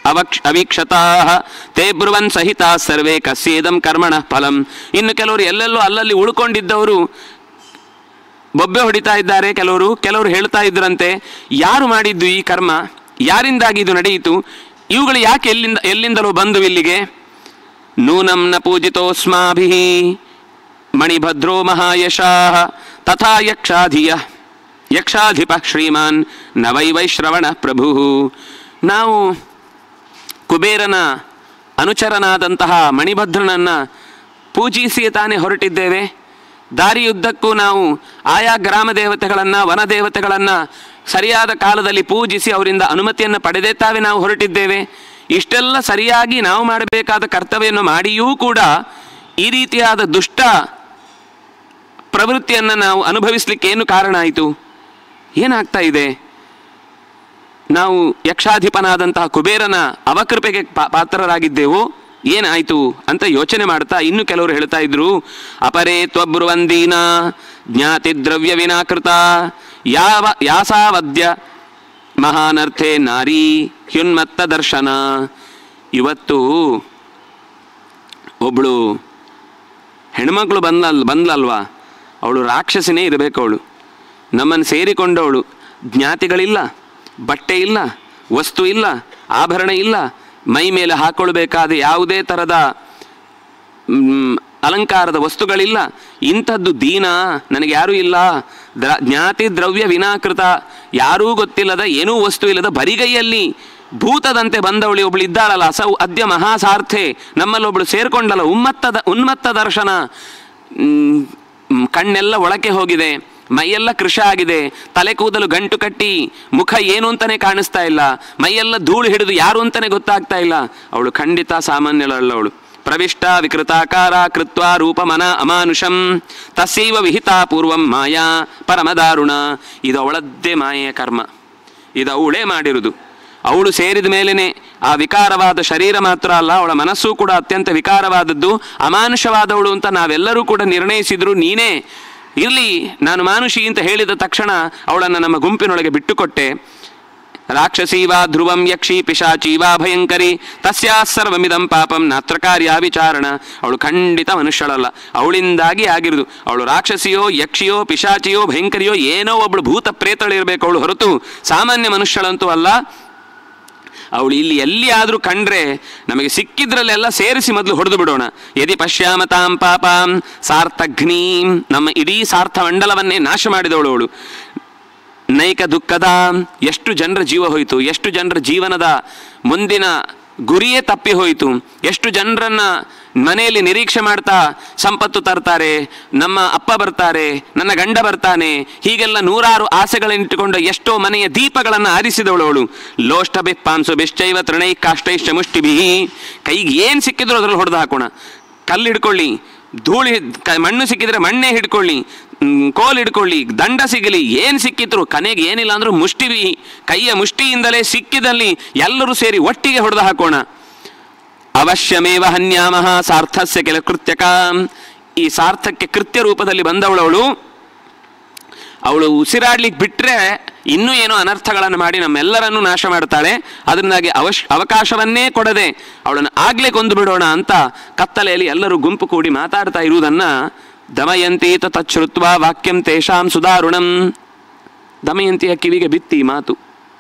ಅವಕ್ಷ ಅವೀಕ್ಷತಾ ತೇ ಬ್ರುವನ್ ಸಹಿತ ಸರ್ವೇ ಕಸ್ಯೇದಂ ಕರ್ಮಣ ಫಲಂ ಇನ್ನು ಕೆಲವರು ಎಲ್ಲೆಲ್ಲೋ ಅಲ್ಲಲ್ಲಿ ಉಳ್ಕೊಂಡಿದ್ದವರು ಬೊಬ್ಬೆ ಹೊಡಿತಾ ಇದ್ದಾರೆ ಕೆಲವರು ಕೆಲವರು ಹೇಳ್ತಾ ಇದ್ರಂತೆ ಯಾರು ಮಾಡಿದ್ದು ಈ ಕರ್ಮ ಯಾರಿಂದಾಗಿ ಇದು ನಡೆಯಿತು ಇವುಗಳು ಯಾಕೆ ಎಲ್ಲಿಂದ ಎಲ್ಲಿಂದಲೋ ಬಂದು ಇಲ್ಲಿಗೆ ನೂನಂ ನ ಪೂಜಿತೋಸ್ಮಾಭಿ ಮಣಿಭದ್ರೋ ಮಹಾಯಶಾಹ ತಥಾ ಯಕ್ಷಾಧಿಯ ಯಕ್ಷಾಧಿಪ ಶ್ರೀಮಾನ್ ನ ವೈ ವೈಶ್ರವಣ ಪ್ರಭು ನಾವು ಕುಬೇರನ ಅನುಚರನಾದಂತಹ ಮಣಿಭದ್ರನನ್ನ ಪೂಜಿಸಿ ತಾನೇ ಹೊರಟಿದ್ದೇವೆ ದಾರಿಯುದ್ದಕ್ಕೂ ನಾವು ಆಯಾ ಗ್ರಾಮ ದೇವತೆಗಳನ್ನು ವನ ದೇವತೆಗಳನ್ನು ಸರಿಯಾದ ಕಾಲದಲ್ಲಿ ಪೂಜಿಸಿ ಅವರಿಂದ ಅನುಮತಿಯನ್ನು ಪಡೆದೇ ತಾವೇ ನಾವು ಹೊರಟಿದ್ದೇವೆ ಇಷ್ಟೆಲ್ಲ ಸರಿಯಾಗಿ ನಾವು ಮಾಡಬೇಕಾದ ಕರ್ತವ್ಯವನ್ನು ಮಾಡಿಯೂ ಕೂಡ ಈ ರೀತಿಯಾದ ದುಷ್ಟ ಪ್ರವೃತ್ತಿಯನ್ನು ನಾವು ಅನುಭವಿಸ್ಲಿಕ್ಕೆ ಏನು ಕಾರಣ ಆಯಿತು ಏನಾಗ್ತಾ ಇದೆ ನಾವು ಯಕ್ಷಾಧಿಪನಾದಂತಹ ಕುಬೇರನ ಅವಕೃಪೆಗೆ ಪಾ- ಪಾತ್ರರಾಗಿದ್ದೆವು ಏನಾಯ್ತು ಅಂತ ಯೋಚನೆ ಮಾಡ್ತಾ ಇನ್ನು ಕೆಲವರು ಹೇಳ್ತಾ ಇದ್ರು ಅಪರೇ ತ್ವಬ್ರುವಂದೀನ ಜ್ಞಾತಿ ದ್ರವ್ಯ ವಿನಾಕೃತ ಯಾವ ಯಾಸಾವದ್ಯ ಮಹಾನರ್ಥೆ ನಾರಿ ಹ್ಯುನ್ಮತ್ತ ದರ್ಶನ ಇವತ್ತು ಒಬ್ಳು ಹೆಣ್ಮಕ್ಳು ಬಂದಲ್ ಬಂದ್ಲಲ್ವಾ ಅವಳು ರಾಕ್ಷಸಿನೇ ಇರಬೇಕು ಅವಳು ನಮ್ಮನ್ನು ಸೇರಿಕೊಂಡವಳು ಜ್ಞಾತಿಗಳಿಲ್ಲ ಬಟ್ಟೆ ಇಲ್ಲ ವಸ್ತು ಇಲ್ಲ ಆಭರಣ ಇಲ್ಲ ಮೈ ಮೇಲೆ ಹಾಕೊಳ್ಬೇಕಾದ ಯಾವುದೇ ಥರದ ಮ್, ಅಲಂಕಾರದ ವಸ್ತುಗಳಿಲ್ಲ ಇಂಥದ್ದು ದೀನ ನನಗೆ ಯಾರೂ ಇಲ್ಲ ದ್ರ ಜ್ಞಾತಿ ದ್ರವ್ಯ ವಿನಾಕೃತ ಯಾರೂ ಗೊತ್ತಿಲ್ಲದ ಏನೂ ವಸ್ತು ಇಲ್ಲದ ಬರಿಗೈಯಲ್ಲಿ ಭೂತದಂತೆ ಬಂದವಳಿ ಒಬ್ಳು ಇದ್ದಾಳಲ್ಲ ಅಸೌ ಅದ್ಯ ಮಹಾಸಾರ್ಥೆ ನಮ್ಮಲ್ಲೊಬ್ಳು ಸೇರ್ಕೊಂಡಲ್ಲ ಉನ್ಮತ್ತದ ಉನ್ಮತ್ತ ದರ್ಶನ ಮ್, ಮ್, ಕಣ್ಣೆಲ್ಲ ಒಳಕ್ಕೆ ಹೋಗಿದೆ ಮೈಯೆಲ್ಲ ಕೃಶ ಆಗಿದೆ ತಲೆ ಕೂದಲು ಗಂಟು ಕಟ್ಟಿ ಮುಖ ಏನು ಅಂತಾನೆ ಕಾಣಿಸ್ತಾ ಇಲ್ಲ ಮೈಯೆಲ್ಲ ಧೂಳು ಹಿಡಿದು ಯಾರು ಅಂತಾನೆ ಗೊತ್ತಾಗ್ತಾ ಇಲ್ಲ ಅವಳು ಖಂಡಿತ ಸಾಮಾನ್ಯಳಲ್ಲ ಅವಳು ಪ್ರವಿಷ್ಟ ವಿಕೃತಾಕಾರ ಕೃತ್ವ ರೂಪಮನ ಅಮಾನುಷಂ ತಸ್ಸೈವ ವಿಹಿತಾ ಪೂರ್ವಂ ಮಾಯಾ ಪರಮದಾರುಣ ಇದು ಅವಳದ್ದೇ ಮಾಯೆಯ ಕರ್ಮ ಇದು ಅವಳೇ ಮಾಡಿರುವುದು ಅವಳು ಸೇರಿದ ಮೇಲೇನೆ ಆ ವಿಕಾರವಾದ ಶರೀರ ಮಾತ್ರ ಅಲ್ಲ ಅವಳ ಮನಸ್ಸು ಕೂಡ ಅತ್ಯಂತ ವಿಕಾರವಾದದ್ದು ಅಮಾನುಷವಾದವಳು ಅಂತ ನಾವೆಲ್ಲರೂ ಕೂಡ ನಿರ್ಣಯಿಸಿದ್ರು ನೀನೇ ಇರಲಿ ನಾನು ಮಾನುಷಿ ಅಂತ ಹೇಳಿದ ತಕ್ಷಣ ಅವಳನ್ನು ನಮ್ಮ ಗುಂಪಿನೊಳಗೆ ಬಿಟ್ಟುಕೊಟ್ಟೆ ರಾಕ್ಷಸೀ ವಾ ಧ್ರುವಂ ಯಕ್ಷಿ ಪಿಶಾಚಿ ವಾ ಭಯಂಕರಿ ತಸ್ಯಾ ಸರ್ವಮಿದಂ ಪಾಪಂ ನಾತ್ರ ಕಾರ್ಯ ವಿಚಾರಣ ಅವಳು ಖಂಡಿತ ಮನುಷ್ಯಳಲ್ಲ ಅವಳಿಂದಾಗಿ ಆಗಿರುದು ಅವಳು ರಾಕ್ಷಸಿಯೋ ಯಕ್ಷಿಯೋ ಪಿಶಾಚಿಯೋ ಭಯಂಕರಿಯೋ ಏನೋ ಒಬ್ಬಳು ಭೂತ ಪ್ರೇತಳಿರ್ಬೇಕು ಅವಳು ಹೊರತು ಸಾಮಾನ್ಯ ಮನುಷ್ಯಳಂತೂ ಅಲ್ಲ ಅವಳು ಇಲ್ಲಿ ಎಲ್ಲಿ ಆದರೂ ಕಂಡ್ರೆ ನಮಗೆ ಸಿಕ್ಕಿದ್ರಲ್ಲೆಲ್ಲ ಸೇರಿಸಿ ಮೊದಲು ಹೊಡೆದು ಬಿಡೋಣ ಯದಿ ಪಶ್ಯಾಮ ತಾಂ ಪಾಪಾಂ ಸಾರ್ಥಘ್ನೀಂ ನಮ್ಮ ಇಡೀ ಸಾರ್ಥ ಮಂಡಲವನ್ನೇ ನಾಶ ಮಾಡಿದವಳು ಅವಳು ನೈಕ ದುಃಖದ ಎಷ್ಟು ಜನರ ಜೀವ ಹೋಯಿತು ಎಷ್ಟು ಜನರ ಜೀವನದ ಮುಂದಿನ ಗುರಿಯೇ ತಪ್ಪಿ ಹೋಯಿತು ಎಷ್ಟು ಜನರನ್ನ ಮನೆಯಲ್ಲಿ ನಿರೀಕ್ಷೆ ಮಾಡ್ತಾ ಸಂಪತ್ತು ತರ್ತಾರೆ ನಮ್ಮ ಅಪ್ಪ ಬರ್ತಾರೆ ನನ್ನ ಗಂಡ ಬರ್ತಾನೆ ಹೀಗೆಲ್ಲ ನೂರಾರು ಆಸೆಗಳನ್ನಿಟ್ಟುಕೊಂಡು ಎಷ್ಟೋ ಮನೆಯ ದೀಪಗಳನ್ನು ಆರಿಸಿದವಳು ಅವಳು ಲೋಷ್ಟ ಬಿಪ್ಪಾಂಸು ಬಿಶ್ಚೈವ ತೃಣೈ ಕಾಷ್ಟೈಶ್ಚ ಮುಷ್ಟಿಭಿ ಕೈಗೆ ಏನು ಸಿಕ್ಕಿದ್ರು ಅದ್ರಲ್ಲಿ ಹೊಡೆದು ಹಾಕೋಣ ಕಲ್ಲು ಹಿಡ್ಕೊಳ್ಳಿ ಧೂಳಿ ಕ- ಮಣ್ಣು ಸಿಕ್ಕಿದ್ರೆ ಮಣ್ಣೇ ಹಿಡ್ಕೊಳ್ಳಿ ಮ್, ಕೋಲ್ ಹಿಡ್ಕೊಳ್ಳಿ ದಂಡ ಸಿಗಲಿ ಏನು ಸಿಕ್ಕಿದ್ರು ಕನೆಗೆ ಏನಿಲ್ಲ ಅಂದ್ರೂ ಮುಷ್ಟಿ ಕೈಯ ಮುಷ್ಟಿಯಿಂದಲೇ ಸಿಕ್ಕಿದಲ್ಲಿ ಎಲ್ಲರೂ ಸೇರಿ ಒಟ್ಟಿಗೆ ಹೊಡೆದು ಹಾಕೋಣ ಅವಶ್ಯಮೇವ ಹನ್ಯಾಮಹ ಸಾರ್ಥಸ್ಯ ಕೆಲ ಕೃತ್ಯಕ ಈ ಸಾರ್ಥಕ್ಕೆ ಕೃತ್ಯ ರೂಪದಲ್ಲಿ ಬಂದವಳವಳು ಅವಳು ಉಸಿರಾಡ್ಲಿಕ್ಕೆ ಬಿಟ್ಟರೆ ಇನ್ನೂ ಏನೋ ಅನರ್ಥಗಳನ್ನು ಮಾಡಿ ನಮ್ಮೆಲ್ಲರನ್ನೂ ನಾಶ ಮಾಡ್ತಾಳೆ ಅದರಿಂದಾಗಿ ಅವಶ್ ಅವಕಾಶವನ್ನೇ ಕೊಡದೆ ಅವಳನ್ನು ಆಗ್ಲೇ ಕೊಂದು ಬಿಡೋಣ ಅಂತ ಕತ್ತಲೆಯಲ್ಲಿ ಎಲ್ಲರೂ ಗುಂಪು ಕೂಡಿ ಮಾತಾಡ್ತಾ ಇರುವುದನ್ನು ದಮಯಂತೀತ ತಚ್ಛ್ರುತ್ವ ವಾಕ್ಯಂ ತೇಷಾಂ ಸುಧಾರುಣಂ ದಮಯಂತಿಯ ಕಿವಿಗೆ ಬಿತ್ತಿ ಈ ಮಾತು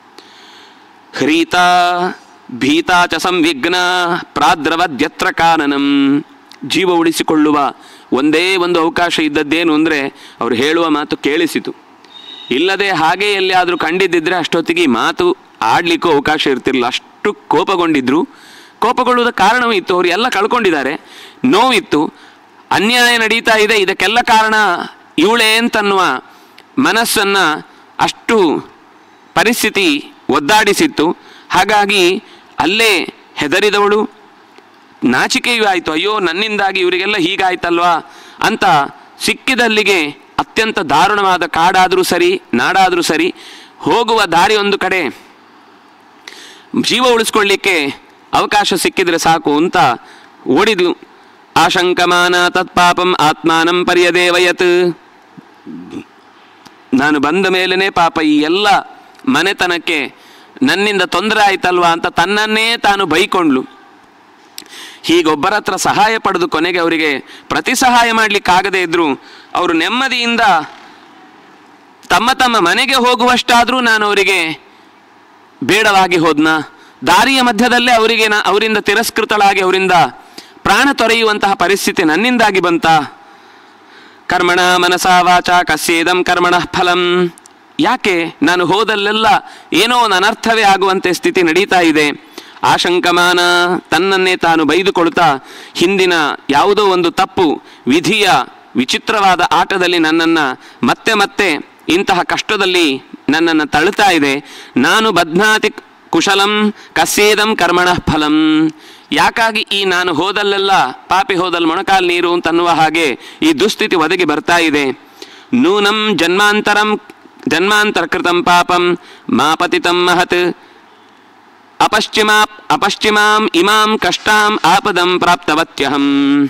ಹ್ರೀತ ಭೀತಾ ಚ ಸಂವಿಘ್ನ ಪ್ರಾದ್ರವದ್ಯತ್ರ ಕಾನನಂ ಜೀವ ಉಳಿಸಿಕೊಳ್ಳುವ ಒಂದೇ ಒಂದು ಅವಕಾಶ ಇದ್ದದ್ದೇನು ಅಂದರೆ ಅವರು ಹೇಳುವ ಮಾತು ಕೇಳಿಸಿತು ಇಲ್ಲದೆ ಹಾಗೆ ಎಲ್ಲಿಯಾದರೂ ಕಂಡಿದ್ದಿದ್ರೆ ಅಷ್ಟೊತ್ತಿಗೆ ಈ ಮಾತು ಆಡ್ಲಿಕ್ಕೂ ಅವಕಾಶ ಇರ್ತಿರಲಿಲ್ಲ ಅಷ್ಟು ಕೋಪಗೊಂಡಿದ್ರು ಕೋಪಗೊಳ್ಳುವುದ ಕಾರಣವೂ ಇತ್ತು ಅವರು ಎಲ್ಲ ಕಳ್ಕೊಂಡಿದ್ದಾರೆ ನೋವಿತ್ತು ಅನ್ಯಾಯ ನಡೀತಾ ಇದೆ ಇದಕ್ಕೆಲ್ಲ ಕಾರಣ ಇವಳೇ ಅಂತನ್ನುವ ಮನಸ್ಸನ್ನು ಅಷ್ಟು ಪರಿಸ್ಥಿತಿ ಒದ್ದಾಡಿಸಿತ್ತು ಹಾಗಾಗಿ ಅಲ್ಲೇ ಹೆದರಿದವಳು ನಾಚಿಕೆಯೂ ಆಯಿತು ಅಯ್ಯೋ ನನ್ನಿಂದಾಗಿ ಇವರಿಗೆಲ್ಲ ಹೀಗಾಯ್ತಲ್ವಾ ಅಂತ ಸಿಕ್ಕಿದಲ್ಲಿಗೆ ಅತ್ಯಂತ ದಾರುಣವಾದ ಕಾಡಾದರೂ ಸರಿ ನಾಡಾದರೂ ಸರಿ ಹೋಗುವ ದಾರಿ ಒಂದು ಕಡೆ ಜೀವ ಉಳಿಸ್ಕೊಳ್ಳಿಕ್ಕೆ ಅವಕಾಶ ಸಿಕ್ಕಿದ್ರೆ ಸಾಕು ಅಂತ ಓಡಿದ್ಲು ಆಶಂಕಮಾನ ತತ್ಪಾಪಂ ಆತ್ಮಾನಂ ಪರ್ಯದೇವಯತ್ ನಾನು ಬಂದ ಮೇಲೇ ಪಾಪ ಈ ಎಲ್ಲ ಮನೆತನಕ್ಕೆ ನನ್ನಿಂದ ತೊಂದರೆ ಆಯ್ತಲ್ವಾ ಅಂತ ತನ್ನನ್ನೇ ತಾನು ಬೈಕೊಂಡ್ಲು ಹೀಗೊಬ್ಬರ ಹತ್ರ ಸಹಾಯ ಪಡೆದು ಕೊನೆಗೆ ಅವರಿಗೆ ಪ್ರತಿ ಸಹಾಯ ಮಾಡಲಿಕ್ಕಾಗದೇ ಇದ್ರು ಅವರು ನೆಮ್ಮದಿಯಿಂದ ತಮ್ಮ ತಮ್ಮ ಮನೆಗೆ ಹೋಗುವಷ್ಟಾದರೂ ನಾನು ಅವರಿಗೆ ಬೇಡವಾಗಿ ಹೋದ್ನ ದಾರಿಯ ಮಧ್ಯದಲ್ಲೇ ಅವರಿಗೆ ನಾ ಅವರಿಂದ ತಿರಸ್ಕೃತಳಾಗಿ ಅವರಿಂದ ಪ್ರಾಣ ತೊರೆಯುವಂತಹ ಪರಿಸ್ಥಿತಿ ನನ್ನಿಂದಾಗಿ ಬಂತ ಕರ್ಮಣ ಮನಸಾ ವಾಚ ಕಸ್ಯೇದಂ ಕರ್ಮಣ ಫಲಂ ಯಾಕೆ ನಾನು ಹೋದಲ್ಲೆಲ್ಲ ಏನೋ ಒಂದು ಅನರ್ಥವೇ ಆಗುವಂತೆ ಸ್ಥಿತಿ ನಡೀತಾ ಇದೆ ಆಶಂಕಮಾನ ತನ್ನನ್ನೇ ತಾನು ಬೈದುಕೊಳ್ತಾ ಹಿಂದಿನ ಯಾವುದೋ ಒಂದು ತಪ್ಪು ವಿಧಿಯ ವಿಚಿತ್ರವಾದ ಆಟದಲ್ಲಿ ನನ್ನನ್ನು ಮತ್ತೆ ಮತ್ತೆ ಇಂತಹ ಕಷ್ಟದಲ್ಲಿ ನನ್ನನ್ನು ತಳ್ತಾ ಇದೆ ನಾನು ಬಧ್ನಾತಿ ಕುಶಲಂ ಕಸ್ಯೇದಂ ಕರ್ಮಣ ಫಲಂ ಯಾಕಾಗಿ ಈ ನಾನು ಹೋದಲ್ಲೆಲ್ಲ ಪಾಪಿ ಹೋದಲ್ ಮೊಣಕಾಲ್ ನೀರು ಅಂತನ್ನುವ ಹಾಗೆ ಈ ದುಸ್ಥಿತಿ ಒದಗಿ ಬರ್ತಾ ಇದೆ ನೂನಂ ಜನ್ಮಾಂತರಂ ಜನ್ಮಾಂತರ ಕೃತಂ ಪಾಪಂ ಮಾ ಪತಿತಂ ಮಹತ್ ಅಪಶ್ಚಿಮಾ ಅಪಶ್ಚಿಮಾಂ ಇಮಾಂ ಕಷ್ಟಾಂ ಆಪದಂ ಪ್ರಾಪ್ತವತ್ಯಹಂ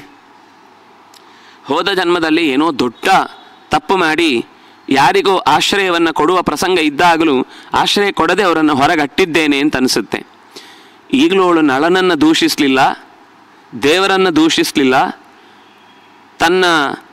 ಹೋದ ಜನ್ಮದಲ್ಲಿ ಏನೋ ದೊಡ್ಡ ತಪ್ಪು ಮಾಡಿ ಯಾರಿಗೋ ಆಶ್ರಯವನ್ನು ಕೊಡುವ ಪ್ರಸಂಗ ಇದ್ದಾಗಲೂ ಆಶ್ರಯ ಕೊಡದೆ ಅವರನ್ನು ಹೊರಗಟ್ಟಿದ್ದೇನೆ ಅಂತ ಅನಿಸುತ್ತೆ ಈಗಲೂ ಅವಳು ನಳನನ್ನು ದೂಷಿಸಲಿಲ್ಲ ದೇವರನ್ನು ದೂಷಿಸಲಿಲ್ಲ ತನ್ನ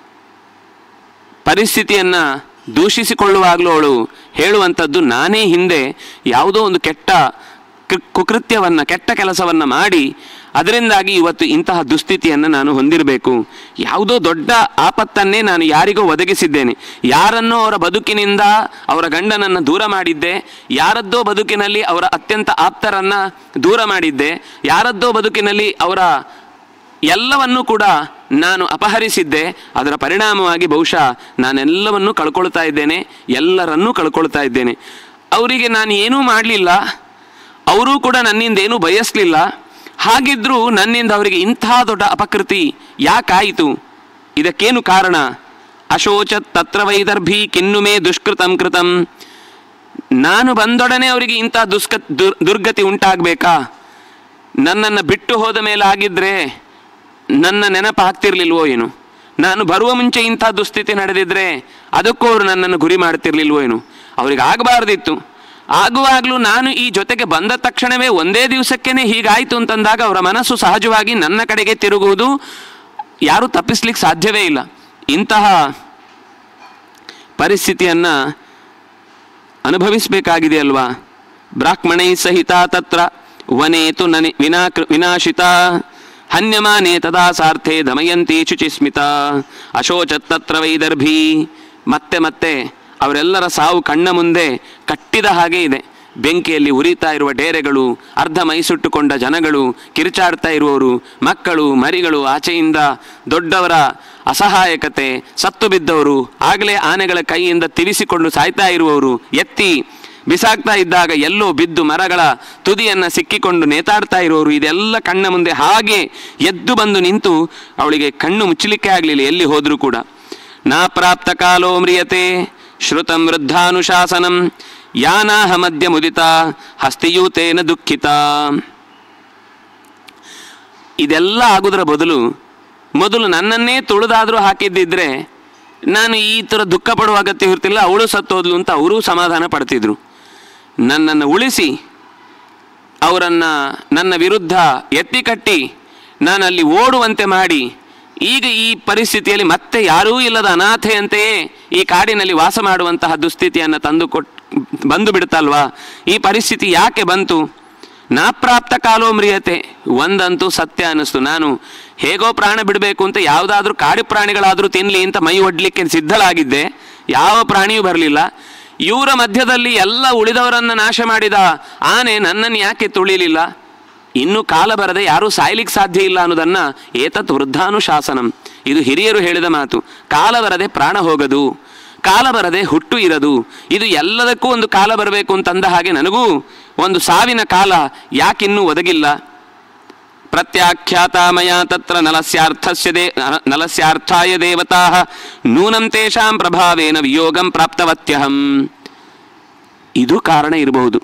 ಪರಿಸ್ಥಿತಿಯನ್ನು ದೂಷಿಸಿಕೊಳ್ಳುವಾಗಲೂ ಅವಳು ಹೇಳುವಂಥದ್ದು ನಾನೇ ಹಿಂದೆ ಯಾವುದೋ ಒಂದು ಕೆಟ್ಟ ಕೃ- ಕುಕೃತ್ಯವನ್ನು ಕೆಟ್ಟ ಕೆಲಸವನ್ನು ಮಾಡಿ ಅದರಿಂದಾಗಿ ಇವತ್ತು ಇಂತಹ ದುಸ್ಥಿತಿಯನ್ನು ನಾನು ಹೊಂದಿರಬೇಕು ಯಾವುದೋ ದೊಡ್ಡ ಆಪತ್ತನ್ನೇ ನಾನು ಯಾರಿಗೋ ಒದಗಿಸಿದ್ದೇನೆ ಯಾರನ್ನೋ ಅವರ ಬದುಕಿನಿಂದ ಅವರ ಗಂಡನನ್ನು ದೂರ ಮಾಡಿದ್ದೆ ಯಾರದ್ದೋ ಬದುಕಿನಲ್ಲಿ ಅವರ ಅತ್ಯಂತ ಆಪ್ತರನ್ನು ದೂರ ಮಾಡಿದ್ದೆ ಯಾರದ್ದೋ ಬದುಕಿನಲ್ಲಿ ಅವರ ಎಲ್ಲವನ್ನೂ ಕೂಡ ನಾನು ಅಪಹರಿಸಿದ್ದೆ ಅದರ ಪರಿಣಾಮವಾಗಿ ಬಹುಶಃ ನಾನೆಲ್ಲವನ್ನೂ ಕಳ್ಕೊಳ್ತಾ ಇದ್ದೇನೆ ಎಲ್ಲರನ್ನೂ ಕಳ್ಕೊಳ್ತಾ ಇದ್ದೇನೆ ಅವರಿಗೆ ನಾನು ಏನೂ ಮಾಡಲಿಲ್ಲ ಅವರೂ ಕೂಡ ನನ್ನಿಂದ ಏನೂ ಬಯಸಲಿಲ್ಲ ಹಾಗಿದ್ರೂ ನನ್ನಿಂದ ಅವರಿಗೆ ಇಂಥ ದೊಡ್ಡ ಅಪಕೃತಿ ಯಾಕಾಯಿತು ಇದಕ್ಕೇನು ಕಾರಣ ಅಶೋಚತ್ ತತ್ರ ವೈದರ್ಭಿ ಕಿನ್ನುಮೇ ದುಷ್ಕೃತಂ ಕೃತಂ ನಾನು ಬಂದೊಡನೆ ಅವರಿಗೆ ಇಂಥ ದುಷ್ಕ ದುರ್ ದುರ್ಗತಿ ಉಂಟಾಗಬೇಕಾ ನನ್ನನ್ನು ಬಿಟ್ಟು ಹೋದ ಮೇಲೆ ಆಗಿದ್ರೆ ನನ್ನ ನೆನಪು ಆಗ್ತಿರ್ಲಿಲ್ವೋ ಏನು ನಾನು ಬರುವ ಮುಂಚೆ ಇಂಥ ದುಸ್ಥಿತಿ ನಡೆದಿದ್ರೆ ಅದಕ್ಕೂ ಅವರು ನನ್ನನ್ನು ಗುರಿ ಮಾಡ್ತಿರ್ಲಿಲ್ವೋ ಏನು ಅವ್ರಿಗೆ ಆಗಬಾರ್ದಿತ್ತು ಆಗುವಾಗಲೂ ನಾನು ಈ ಜೊತೆಗೆ ಬಂದ ತಕ್ಷಣವೇ ಒಂದೇ ದಿವಸಕ್ಕೇನೆ ಹೀಗಾಯಿತು ಅಂತಂದಾಗ ಅವರ ಮನಸ್ಸು ಸಹಜವಾಗಿ ನನ್ನ ಕಡೆಗೆ ತಿರುಗುವುದು ಯಾರೂ ತಪ್ಪಿಸ್ಲಿಕ್ಕೆ ಸಾಧ್ಯವೇ ಇಲ್ಲ ಇಂತಹ ಪರಿಸ್ಥಿತಿಯನ್ನು ಅನುಭವಿಸಬೇಕಾಗಿದೆ ಅಲ್ವಾ ಬ್ರಾಹ್ಮಣೈ ಸಹಿತ ತತ್ರ ವನೇತು ನನಿ ವಿನಾಕೃ ವಿನಾಶಿತ ಹನ್ಯಮಾನೆ ತದಾ ಸಾರ್ಥೆ ದಮಯಂತಿ ಶುಚಿಸ್ಮಿತ ಅಶೋಚತ್ ತತ್ರ ವೈದರ್ಭಿ ಮತ್ತೆ ಮತ್ತೆ ಅವರೆಲ್ಲರ ಸಾವು ಕಣ್ಣ ಮುಂದೆ ಕಟ್ಟಿದ ಹಾಗೆ ಇದೆ ಬೆಂಕಿಯಲ್ಲಿ ಉರಿತಾ ಇರುವ ಡೇರೆಗಳು ಅರ್ಧ ಮೈಸುಟ್ಟುಕೊಂಡ ಜನಗಳು ಕಿರುಚಾಡ್ತಾ ಇರುವವರು ಮಕ್ಕಳು ಮರಿಗಳು ಆಚೆಯಿಂದ ದೊಡ್ಡವರ ಅಸಹಾಯಕತೆ ಸತ್ತು ಬಿದ್ದವರು ಆಗಲೇ ಆನೆಗಳ ಕೈಯಿಂದ ತಿವಿಸಿಕೊಂಡು ಸಾಯ್ತಾ ಇರುವವರು ಎತ್ತಿ ಬಿಸಾಕ್ತಾ ಇದ್ದಾಗ ಎಲ್ಲೋ ಬಿದ್ದು ಮರಗಳ ತುದಿಯನ್ನು ಸಿಕ್ಕಿಕೊಂಡು ನೇತಾಡ್ತಾ ಇರೋರು ಇದೆಲ್ಲ ಕಣ್ಣ ಮುಂದೆ ಹಾಗೆ ಎದ್ದು ಬಂದು ನಿಂತು ಅವಳಿಗೆ ಕಣ್ಣು ಮುಚ್ಚಲಿಕ್ಕೆ ಆಗಲಿಲ್ಲ ಎಲ್ಲಿ ಹೋದರೂ ಕೂಡ ನಾ ಪ್ರಾಪ್ತ ಕಾಲೋ ಮ್ರಿಯತೆ ಶ್ರುತಂ ವೃದ್ಧಾನುಶಾಸನಂ ಯಾನಾಹ ಮಧ್ಯ ಮುದಿತ ಹಸ್ತಿಯೂತೇನ ದುಃಖಿತ ಇದೆಲ್ಲ ಆಗುವುದರ ಬದಲು ಮೊದಲು ನನ್ನನ್ನೇ ತುಳಿದಾದರೂ ಹಾಕಿದ್ದಿದ್ರೆ ನಾನು ಈ ಥರ ದುಃಖ ಪಡುವ ಅಗತ್ಯ ಇರ್ತಿಲ್ಲ ಅವಳು ಸತ್ತೋದ್ಲು ಅಂತ ಅವರೂ ಸಮಾಧಾನ ಪಡ್ತಿದ್ರು ನನ್ನನ್ನು ಉಳಿಸಿ ಅವರನ್ನು ನನ್ನ ವಿರುದ್ಧ ಎತ್ತಿ ಕಟ್ಟಿ ನಾನು ಅಲ್ಲಿ ಓಡುವಂತೆ ಮಾಡಿ ಈಗ ಈ ಪರಿಸ್ಥಿತಿಯಲ್ಲಿ ಮತ್ತೆ ಯಾರೂ ಇಲ್ಲದ ಅನಾಥೆಯಂತೆಯೇ ಈ ಕಾಡಿನಲ್ಲಿ ವಾಸ ಮಾಡುವಂತಹ ದುಸ್ಥಿತಿಯನ್ನು ತಂದು ಕೊಟ್ ಬಂದು ಬಿಡುತ್ತಲ್ವಾ ಈ ಪರಿಸ್ಥಿತಿ ಯಾಕೆ ಬಂತು ನಾ ಪ್ರಾಪ್ತ ಕಾಲೋ ಮ್ರಿಯತೆ ಒಂದಂತೂ ಸತ್ಯ ಅನ್ನಿಸ್ತು ನಾನು ಹೇಗೋ ಪ್ರಾಣ ಬಿಡಬೇಕು ಅಂತ ಯಾವುದಾದ್ರೂ ಕಾಡು ಪ್ರಾಣಿಗಳಾದರೂ ತಿನ್ನಲಿ ಅಂತ ಮೈ ಒಡ್ಲಿಕ್ಕೆ ಸಿದ್ಧಳಾಗಿದ್ದೆ ಯಾವ ಪ್ರಾಣಿಯೂ ಬರಲಿಲ್ಲ ಇವರ ಮಧ್ಯದಲ್ಲಿ ಎಲ್ಲ ಉಳಿದವರನ್ನು ನಾಶ ಮಾಡಿದ ಆನೆ ನನ್ನನ್ನು ಯಾಕೆ ತುಳಿಲಿಲ್ಲ ಇನ್ನು ಕಾಲ ಬರದೆ ಯಾರೂ ಸಾಯ್ಲಿಕ್ಕೆ ಸಾಧ್ಯ ಇಲ್ಲ ಅನ್ನೋದನ್ನ ಏತತ್ ವೃದ್ಧಾನುಶಾಸನಂ ಇದು ಹಿರಿಯರು ಹೇಳಿದ ಮಾತು ಕಾಲ ಬರದೆ ಪ್ರಾಣ ಹೋಗದು ಕಾಲ ಬರದೆ ಹುಟ್ಟು ಇರದು ಇದು ಎಲ್ಲದಕ್ಕೂ ಒಂದು ಕಾಲ ಬರಬೇಕು ಅಂತಂದ ಹಾಗೆ ನನಗೂ ಒಂದು ಸಾವಿನ ಕಾಲ ಯಾಕಿನ್ನೂ ಒದಗಿಲ್ಲ ಪ್ರತ್ಯಾಖ್ಯಾತ ಮಯ ತತ್ರ ನಲಸ್ಯಾರ್ಥಸ್ಯ ದೇ ನಲಸ್ಯಾರ್ಥಾಯ ದೇವತಾ ನೂನಂ ತೇಷಾಂ ಪ್ರಭಾವೇನ ವಿಯೋಗಂ ಪ್ರಾಪ್ತವತ್ಯಹಂ ಇದು ಕಾರಣ ಇರಬಹುದು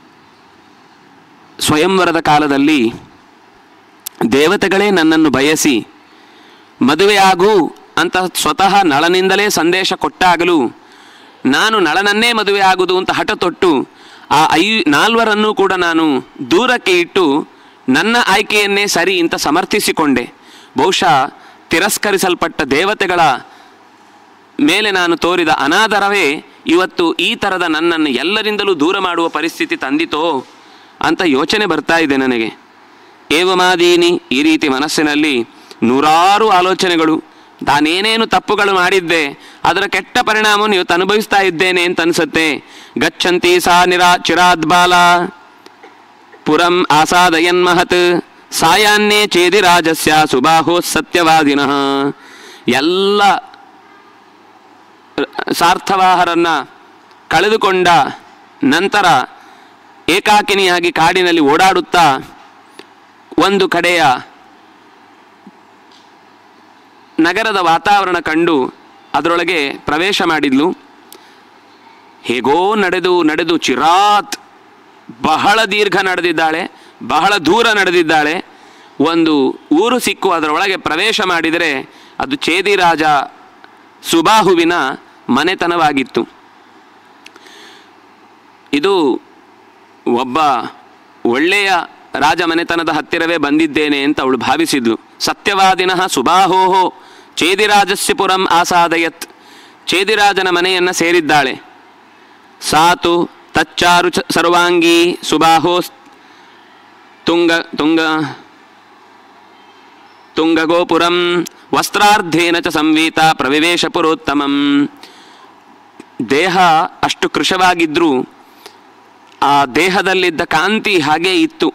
ಸ್ವಯಂವರದ ಕಾಲದಲ್ಲಿ ದೇವತೆಗಳೇ ನನ್ನನ್ನು ಬಯಸಿ ಮದುವೆಯಾಗು ಅಂತ ಸ್ವತಃ ನಳನಿಂದಲೇ ಸಂದೇಶ ಕೊಟ್ಟಾಗಲೂ ನಾನು ನಳನನ್ನೇ ಮದುವೆ ಆಗುವುದು ಅಂತ ಹಠ ತೊಟ್ಟು ಆ ಐ ನಾಲ್ವರನ್ನೂ ಕೂಡ ನಾನು ದೂರಕ್ಕೆ ಇಟ್ಟು ನನ್ನ ಆಯ್ಕೆಯನ್ನೇ ಸರಿ ಅಂತ ಸಮರ್ಥಿಸಿಕೊಂಡೆ ಬಹುಶಃ ತಿರಸ್ಕರಿಸಲ್ಪಟ್ಟ ದೇವತೆಗಳ ಮೇಲೆ ನಾನು ತೋರಿದ ಅನಾದರವೇ ಇವತ್ತು ಈ ಥರದ ನನ್ನನ್ನು ಎಲ್ಲರಿಂದಲೂ ದೂರ ಮಾಡುವ ಪರಿಸ್ಥಿತಿ ತಂದಿತೋ ಅಂತ ಯೋಚನೆ ಬರ್ತಾ ಇದೆ ನನಗೆ ಏವಮಾದೀನಿ ಈ ರೀತಿ ಮನಸ್ಸಿನಲ್ಲಿ ನೂರಾರು ಆಲೋಚನೆಗಳು ತಾನೇನೇನು ತಪ್ಪುಗಳು ಮಾಡಿದ್ದೆ ಅದರ ಕೆಟ್ಟ ಪರಿಣಾಮವನ್ನು ಇವತ್ತು ಅನುಭವಿಸ್ತಾ ಇದ್ದೇನೆ ಅಂತ ಅನಿಸುತ್ತೆ ಗಚ್ಚಂತಿ ಸಾ ನಿರಾ ಚಿರಾದ್ಬಾಲ ಪುರಂ ಆಸಾದಯನ್ಮಹತ್ ಸಾಯಾನ್ನೇ ಚೇದಿರಾಜಸ್ಯ ಸುಬಾಹೋ ಸತ್ಯವಾದಿನಃ ಎಲ್ಲ ಸಾರ್ಥವಾಹರನ್ನ ಕಳೆದುಕೊಂಡ ನಂತರ ಏಕಾಕಿನಿಯಾಗಿ ಕಾಡಿನಲ್ಲಿ ಓಡಾಡುತ್ತಾ ಒಂದು ಕಡೆಯ ನಗರದ ವಾತಾವರಣ ಕಂಡು ಅದರೊಳಗೆ ಪ್ರವೇಶ ಮಾಡಿದ್ಲು ಹೇಗೋ ನಡೆದು ನಡೆದು ಚಿರಾತ್ ಬಹಳ ದೀರ್ಘ ನಡೆದಿದ್ದಾಳೆ ಬಹಳ ದೂರ ನಡೆದಿದ್ದಾಳೆ ಒಂದು ಊರು ಸಿಕ್ಕು ಅದರೊಳಗೆ ಪ್ರವೇಶ ಮಾಡಿದರೆ ಅದು ಚೇದಿರಾಜ ಸುಬಾಹುವಿನ ಮನೆತನವಾಗಿತ್ತು ಇದು ಒಬ್ಬ ಒಳ್ಳೆಯ ರಾಜ ಮನೆತನದ ಹತ್ತಿರವೇ ಬಂದಿದ್ದೇನೆ ಅಂತ ಅವಳು ಭಾವಿಸಿದ್ಲು ಸತ್ಯವಾದಿನಃ ಸುಬಾಹೋಹೋ ಚೇದಿರಾಜಸ್ಯ ಪುರಂ ಆಸಾದಯತ್ ಚೇದಿರಾಜನ ಮನೆಯನ್ನು ಸೇರಿದ್ದಾಳೆ ಸಾತು ತಚ್ಚಾರು ಚ ಸರ್ವಾಂಗಿ ಸುಬಾಹೋ ತುಂಗ ತುಂಗ ತುಂಗಗೋಪುರಂ ವಸ್ತ್ರಾರ್ಧೇನ ಚ ಸಂವೀತ ಪ್ರವಿವೇಶ ಪುರೋತ್ತಮಂ ದೇಹ ಅಷ್ಟು ಕೃಶವಾಗಿದ್ರೂ ಆ ದೇಹದಲ್ಲಿದ್ದ ಕಾಂತಿ ಹಾಗೇ ಇತ್ತು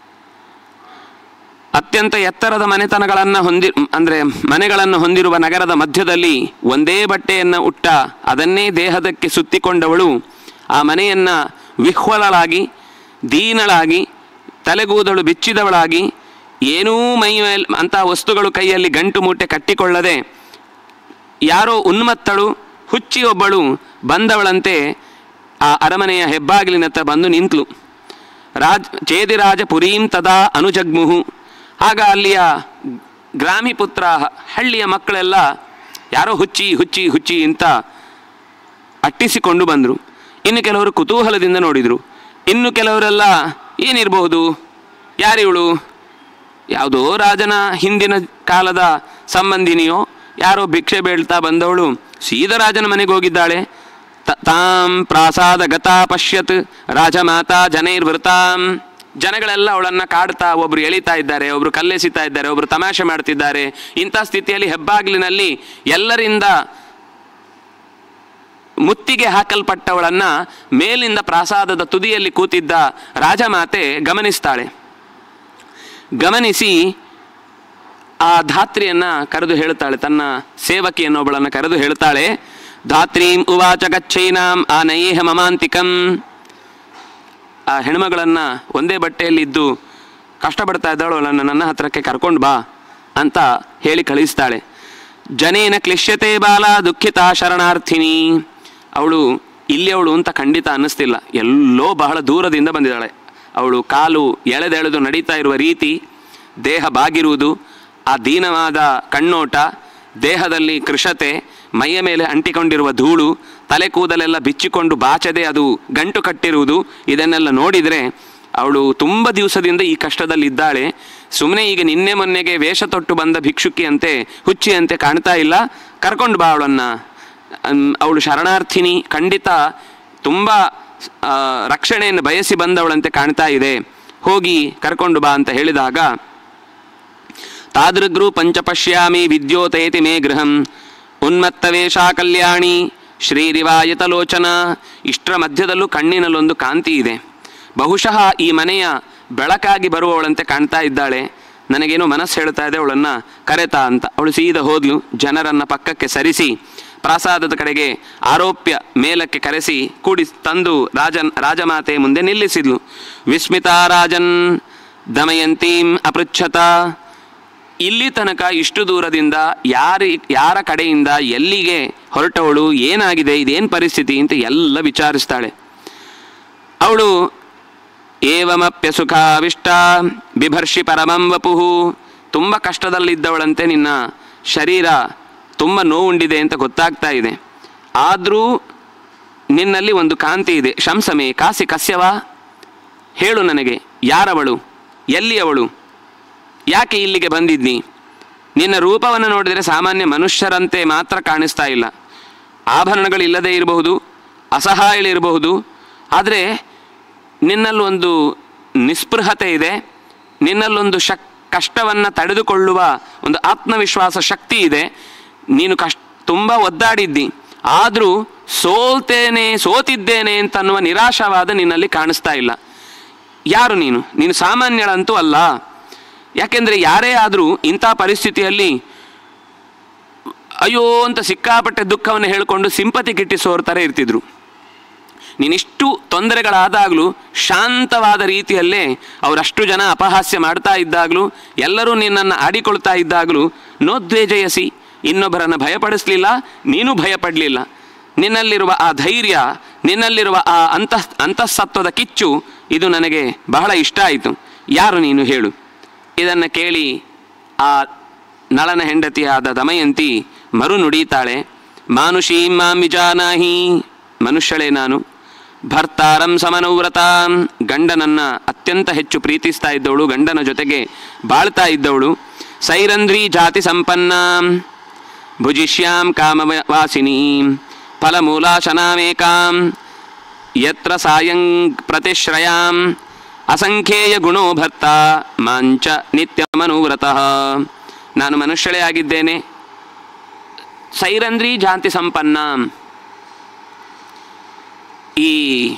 ಅತ್ಯಂತ ಎತ್ತರದ ಮನೆತನಗಳನ್ನು ಹೊಂದಿ ಅಂದರೆ ಮನೆಗಳನ್ನು ಹೊಂದಿರುವ ನಗರದ ಮಧ್ಯದಲ್ಲಿ ಒಂದೇ ಬಟ್ಟೆಯನ್ನು ಉಟ್ಟ ಅದನ್ನೇ ದೇಹದಕ್ಕೆ ಸುತ್ತಿಕೊಂಡವಳು ಆ ಮನೆಯನ್ನು ವಿಹ್ವಲಳಾಗಿ ದೀನಳಾಗಿ ತಲೆಗೂದಳು ಬಿಚ್ಚಿದವಳಾಗಿ ಏನೂ ಮೈ ಮೇಲ್ ಅಂಥ ವಸ್ತುಗಳು ಕೈಯಲ್ಲಿ ಗಂಟು ಮೂಟೆ ಕಟ್ಟಿಕೊಳ್ಳದೆ ಯಾರೋ ಉನ್ಮತ್ತಳು ಹುಚ್ಚಿ ಒಬ್ಬಳು ಬಂದವಳಂತೆ ಆ ಅರಮನೆಯ ಹೆಬ್ಬಾಗಿಲಿನತ್ತ ಬಂದು ನಿಂತಳು ರಾಜ್ ಚೇದಿರಾಜ ಪುರೀಂ ತದಾ ಅನುಜಗ್ಮುಹು ಆಗ ಅಲ್ಲಿಯ ಗ್ರಾಮಿ ಪುತ್ರ ಹಳ್ಳಿಯ ಮಕ್ಕಳೆಲ್ಲ ಯಾರೋ ಹುಚ್ಚಿ ಹುಚ್ಚಿ ಹುಚ್ಚಿ ಅಂತ ಅಟ್ಟಿಸಿಕೊಂಡು ಬಂದರು ಇನ್ನು ಕೆಲವರು ಕುತೂಹಲದಿಂದ ನೋಡಿದರು ಇನ್ನು ಕೆಲವರೆಲ್ಲ ಏನಿರಬಹುದು ಯಾರಿವಳು ಯಾವುದೋ ರಾಜನ ಹಿಂದಿನ ಕಾಲದ ಸಂಬಂಧಿನಿಯೋ ಯಾರೋ ಭಿಕ್ಷೆ ಬೇಳ್ತಾ ಬಂದವಳು ಸೀದಾ ರಾಜನ ಮನೆಗೆ ಹೋಗಿದ್ದಾಳೆ ತ- ತಾಂ ಪ್ರಾಸಾದ ಗತಾ ಪಶ್ಯತ್ ರಾಜಮಾತಾ ಜನೈರ್ವೃತಾಂ ಜನಗಳೆಲ್ಲ ಅವಳನ್ನ ಕಾಡ್ತಾ ಒಬ್ರು ಎಳಿತಾ ಇದ್ದಾರೆ ಒಬ್ರು ಕಲ್ಲೆಸಿತಾ ಇದ್ದಾರೆ ಒಬ್ರು ತಮಾಷೆ ಮಾಡ್ತಿದ್ದಾರೆ ಇಂಥ ಸ್ಥಿತಿಯಲ್ಲಿ ಹೆಬ್ಬಾಗಿಲಿನಲ್ಲಿ ಎಲ್ಲರಿಂದ ಮುತ್ತಿಗೆ ಹಾಕಲ್ಪಟ್ಟವಳನ್ನ ಮೇಲಿಂದ ಪ್ರಾಸಾದದ ತುದಿಯಲ್ಲಿ ಕೂತಿದ್ದ ರಾಜಮಾತೆ ಗಮನಿಸ್ತಾಳೆ ಗಮನಿಸಿ ಆ ಧಾತ್ರಿಯನ್ನ ಕರೆದು ಹೇಳ್ತಾಳೆ ತನ್ನ ಸೇವಕಿಯನ್ನೊಬ್ಬಳನ್ನು ಕರೆದು ಹೇಳ್ತಾಳೆ ಧಾತ್ರೀಂ ಉವಾಚ ಗಚ್ಚೈನಾಂ ಆ ನಯೇಹ ಮಮಾಂತಿಕಂ ಆ ಹೆಣ್ಮಗಳನ್ನ ಒಂದೇ ಬಟ್ಟೆಯಲ್ಲಿ ಇದ್ದು ಕಷ್ಟಪಡ್ತಾ ಇದ್ದಾಳು ಅವಳನ್ನು ನನ್ನ ಹತ್ರಕ್ಕೆ ಕರ್ಕೊಂಡು ಬಾ ಅಂತ ಹೇಳಿ ಕಳಿಸ್ತಾಳೆ ಜನೇನ ಕ್ಲಿಶ್ಯತೆ ಬಾಲ ದುಃಖಿತ ಶರಣಾರ್ಥಿನಿ ಅವಳು ಇಲ್ಲಿ ಅವಳು ಅಂತ ಖಂಡಿತ ಅನ್ನಿಸ್ತಿಲ್ಲ ಎಲ್ಲೋ ಬಹಳ ದೂರದಿಂದ ಬಂದಿದ್ದಾಳೆ ಅವಳು ಕಾಲು ಎಳೆದೆಳೆದು ನಡೀತಾ ಇರುವ ರೀತಿ ದೇಹ ಬಾಗಿರುವುದು ಆ ದೀನವಾದ ಕಣ್ಣೋಟ ದೇಹದಲ್ಲಿ ಕೃಶತೆ ಮೈಯ ಮೇಲೆ ಅಂಟಿಕೊಂಡಿರುವ ಧೂಳು ತಲೆ ಕೂದಲೆಲ್ಲ ಬಿಚ್ಚಿಕೊಂಡು ಬಾಚದೆ ಅದು ಗಂಟು ಕಟ್ಟಿರುವುದು ಇದನ್ನೆಲ್ಲ ನೋಡಿದರೆ ಅವಳು ತುಂಬ ದಿವಸದಿಂದ ಈ ಕಷ್ಟದಲ್ಲಿದ್ದಾಳೆ ಸುಮ್ಮನೆ ಈಗ ನಿನ್ನೆ ಮೊನ್ನೆಗೆ ವೇಷ ತೊಟ್ಟು ಬಂದ ಭಿಕ್ಷುಕಿಯಂತೆ ಹುಚ್ಚಿಯಂತೆ ಕಾಣ್ತಾ ಇಲ್ಲ ಕರ್ಕೊಂಡು ಬಾ ಅವಳನ್ನು ಅವಳು ಶರಣಾರ್ಥಿನಿ ಖಂಡಿತ ತುಂಬ ಆ, ರಕ್ಷಣೆಯನ್ನು ಬಯಸಿ ಬಂದವಳಂತೆ ಕಾಣ್ತಾ ಇದೆ ಹೋಗಿ ಕರ್ಕೊಂಡು ಬಾ ಅಂತ ಹೇಳಿದಾಗ ತಾದೃಗ್ರು ಪಂಚ ಪಶ್ಯಾಮಿ ವಿದ್ಯೋತಯತಿ ಮೇ ಗೃಹಂ ಉನ್ಮತ್ತವೇಷಾ ಕಲ್ಯಾಣಿ ಶ್ರೀರಿವಾಯತಲೋಚನ ಇಷ್ಟರ ಮಧ್ಯದಲ್ಲೂ ಕಣ್ಣಿನಲ್ಲೊಂದು ಕಾಂತಿ ಇದೆ ಬಹುಶಃ ಈ ಮನೆಯ ಬೆಳಕಾಗಿ ಬರುವವಳಂತೆ ಕಾಣ್ತಾ ಇದ್ದಾಳೆ ನನಗೇನೋ ಮನಸ್ಸು ಹೇಳ್ತಾ ಇದೆ ಅವಳನ್ನು ಕರೆತಾ ಅಂತ ಅವಳು ಸೀದಾ ಹೋದ್ಲು ಜನರನ್ನು ಪಕ್ಕಕ್ಕೆ ಸರಿಸಿ ಪ್ರಾಸಾದದ ಕಡೆಗೆ ಆರೋಪ್ಯ ಮೇಲಕ್ಕೆ ಕರೆಸಿ ಕೂಡಿ ತಂದು ರಾಜನ್ ರಾಜಮಾತೆ ಮುಂದೆ ನಿಲ್ಲಿಸಿದ್ಲು ವಿಸ್ಮಿತಾ ರಾಜನ್ ದಮಯಂತೀಂ ಅಪೃಚ್ಛತ ಇಲ್ಲಿ ತನಕ ಇಷ್ಟು ದೂರದಿಂದ ಯಾರಿ ಯಾರ ಕಡೆಯಿಂದ ಎಲ್ಲಿಗೆ ಹೊರಟವಳು ಏನಾಗಿದೆ ಇದೇನು ಪರಿಸ್ಥಿತಿ ಅಂತ ಎಲ್ಲ ವಿಚಾರಿಸ್ತಾಳೆ ಅವಳು ಏವಮಪ್ಯ ಸುಖಾವಿಷ್ಟ ಬಿಭರ್ಷಿ ಪರಮಂ ವಪುಹು ತುಂಬ ಕಷ್ಟದಲ್ಲಿದ್ದವಳಂತೆ ನಿನ್ನ ಶರೀರ ತುಂಬ ನೋವುಂಡಿದೆ ಅಂತ ಗೊತ್ತಾಗ್ತಾ ಇದೆ ಆದರೂ ನಿನ್ನಲ್ಲಿ ಒಂದು ಕಾಂತಿ ಇದೆ ಶಂಸಮೆ ಕಾಸಿ ಕಸ್ಯವ ಹೇಳು ನನಗೆ ಯಾರವಳು ಎಲ್ಲಿಯವಳು ಯಾಕೆ ಇಲ್ಲಿಗೆ ಬಂದಿದ್ನಿ ನಿನ್ನ ರೂಪವನ್ನು ನೋಡಿದರೆ ಸಾಮಾನ್ಯ ಮನುಷ್ಯರಂತೆ ಮಾತ್ರ ಕಾಣಿಸ್ತಾ ಇಲ್ಲ ಆಭರಣಗಳಿಲ್ಲದೆ ಇರಬಹುದು ಅಸಹಾಯಗಳಿರಬಹುದು ಆದರೆ ನಿನ್ನಲ್ಲೊಂದು ನಿಸ್ಪೃಹತೆ ಇದೆ ನಿನ್ನಲ್ಲೊಂದು ಶಕ್ ಕಷ್ಟವನ್ನು ತಡೆದುಕೊಳ್ಳುವ ಒಂದು ಆತ್ಮವಿಶ್ವಾಸ ಶಕ್ತಿ ಇದೆ ನೀನು ಕಷ್ಟ ತುಂಬ ಒದ್ದಾಡಿದ್ದಿ ಆದರೂ ಸೋಲ್ತೇನೆ ಸೋತಿದ್ದೇನೆ ಅಂತನ್ನುವ ನಿರಾಶವಾದ ನಿನ್ನಲ್ಲಿ ಕಾಣಿಸ್ತಾ ಇಲ್ಲ ಯಾರು ನೀನು ನೀನು ಸಾಮಾನ್ಯಳಂತೂ ಅಲ್ಲ ಯಾಕೆಂದರೆ ಯಾರೇ ಆದರೂ ಇಂಥ ಪರಿಸ್ಥಿತಿಯಲ್ಲಿ ಅಯ್ಯೋ ಅಂತ ಸಿಕ್ಕಾಪಟ್ಟೆ ದುಃಖವನ್ನು ಹೇಳಿಕೊಂಡು ಸಿಂಪತಿ ಗಿಟ್ಟಿಸೋರ ಥರ ಇರ್ತಿದ್ರು ನೀನಿಷ್ಟು ತೊಂದರೆಗಳಾದಾಗಲೂ ಶಾಂತವಾದ ರೀತಿಯಲ್ಲೇ ಅವರಷ್ಟು ಜನ ಅಪಹಾಸ್ಯ ಮಾಡ್ತಾ ಇದ್ದಾಗಲೂ ಎಲ್ಲರೂ ನಿನ್ನನ್ನು ಆಡಿಕೊಳ್ತಾ ಇದ್ದಾಗಲೂ ನೋದ್ವೇಜಯಸಿ ಇನ್ನೊಬ್ಬರನ್ನು ಭಯಪಡಿಸಲಿಲ್ಲ ನೀನು ಭಯಪಡಲಿಲ್ಲ ನಿನ್ನಲ್ಲಿರುವ ಆ ಧೈರ್ಯ ನಿನ್ನಲ್ಲಿರುವ ಆ ಅಂತಃ ಅಂತಃಸತ್ವದ ಕಿಚ್ಚು ಇದು ನನಗೆ ಬಹಳ ಇಷ್ಟ ಆಯಿತು ಯಾರು ನೀನು ಹೇಳು ಇದನ್ನು ಕೇಳಿ ಆ ನಳನ ಹೆಂಡತಿಯಾದ ದಮಯಂತಿ ಮರು ನುಡಿತಾಳೆ ಮಾನುಷೀಂ ಮಾಂ ವಿಜಾನಾಹಿ ಮನುಷ್ಯಳೇ ನಾನು ಭರ್ತಾರಂ ಸಮನವ್ರತ ಗಂಡನನ್ನ ಅತ್ಯಂತ ಹೆಚ್ಚು ಪ್ರೀತಿಸ್ತಾ ಇದ್ದವಳು ಗಂಡನ ಜೊತೆಗೆ ಬಾಳ್ತಾ ಇದ್ದವಳು ಸೈರಂಧ್ರಿ ಜಾತಿ ಸಂಪನ್ನ ಭುಜಿಷ್ಯಾಂ ಕಾಮವಾಸಿನಿ ಫಲಮೂಲಾಶನಾಮೇಕಾಂ ಯತ್ರ ಸಾಯಂ ಪ್ರತಿಶ್ರಯಾಂ ಅಸಂಖ್ಯೇಯ ಗುಣೋ ಭರ್ತ ಮಾಂಚ ನಿತ್ಯಮನುವ್ರತಃ ನಾನು ಮನುಷ್ಯಳೇ ಆಗಿದ್ದೇನೆ ಸೈರಂಧ್ರಿ ಜಾತಿ ಸಂಪನ್ನ ಈ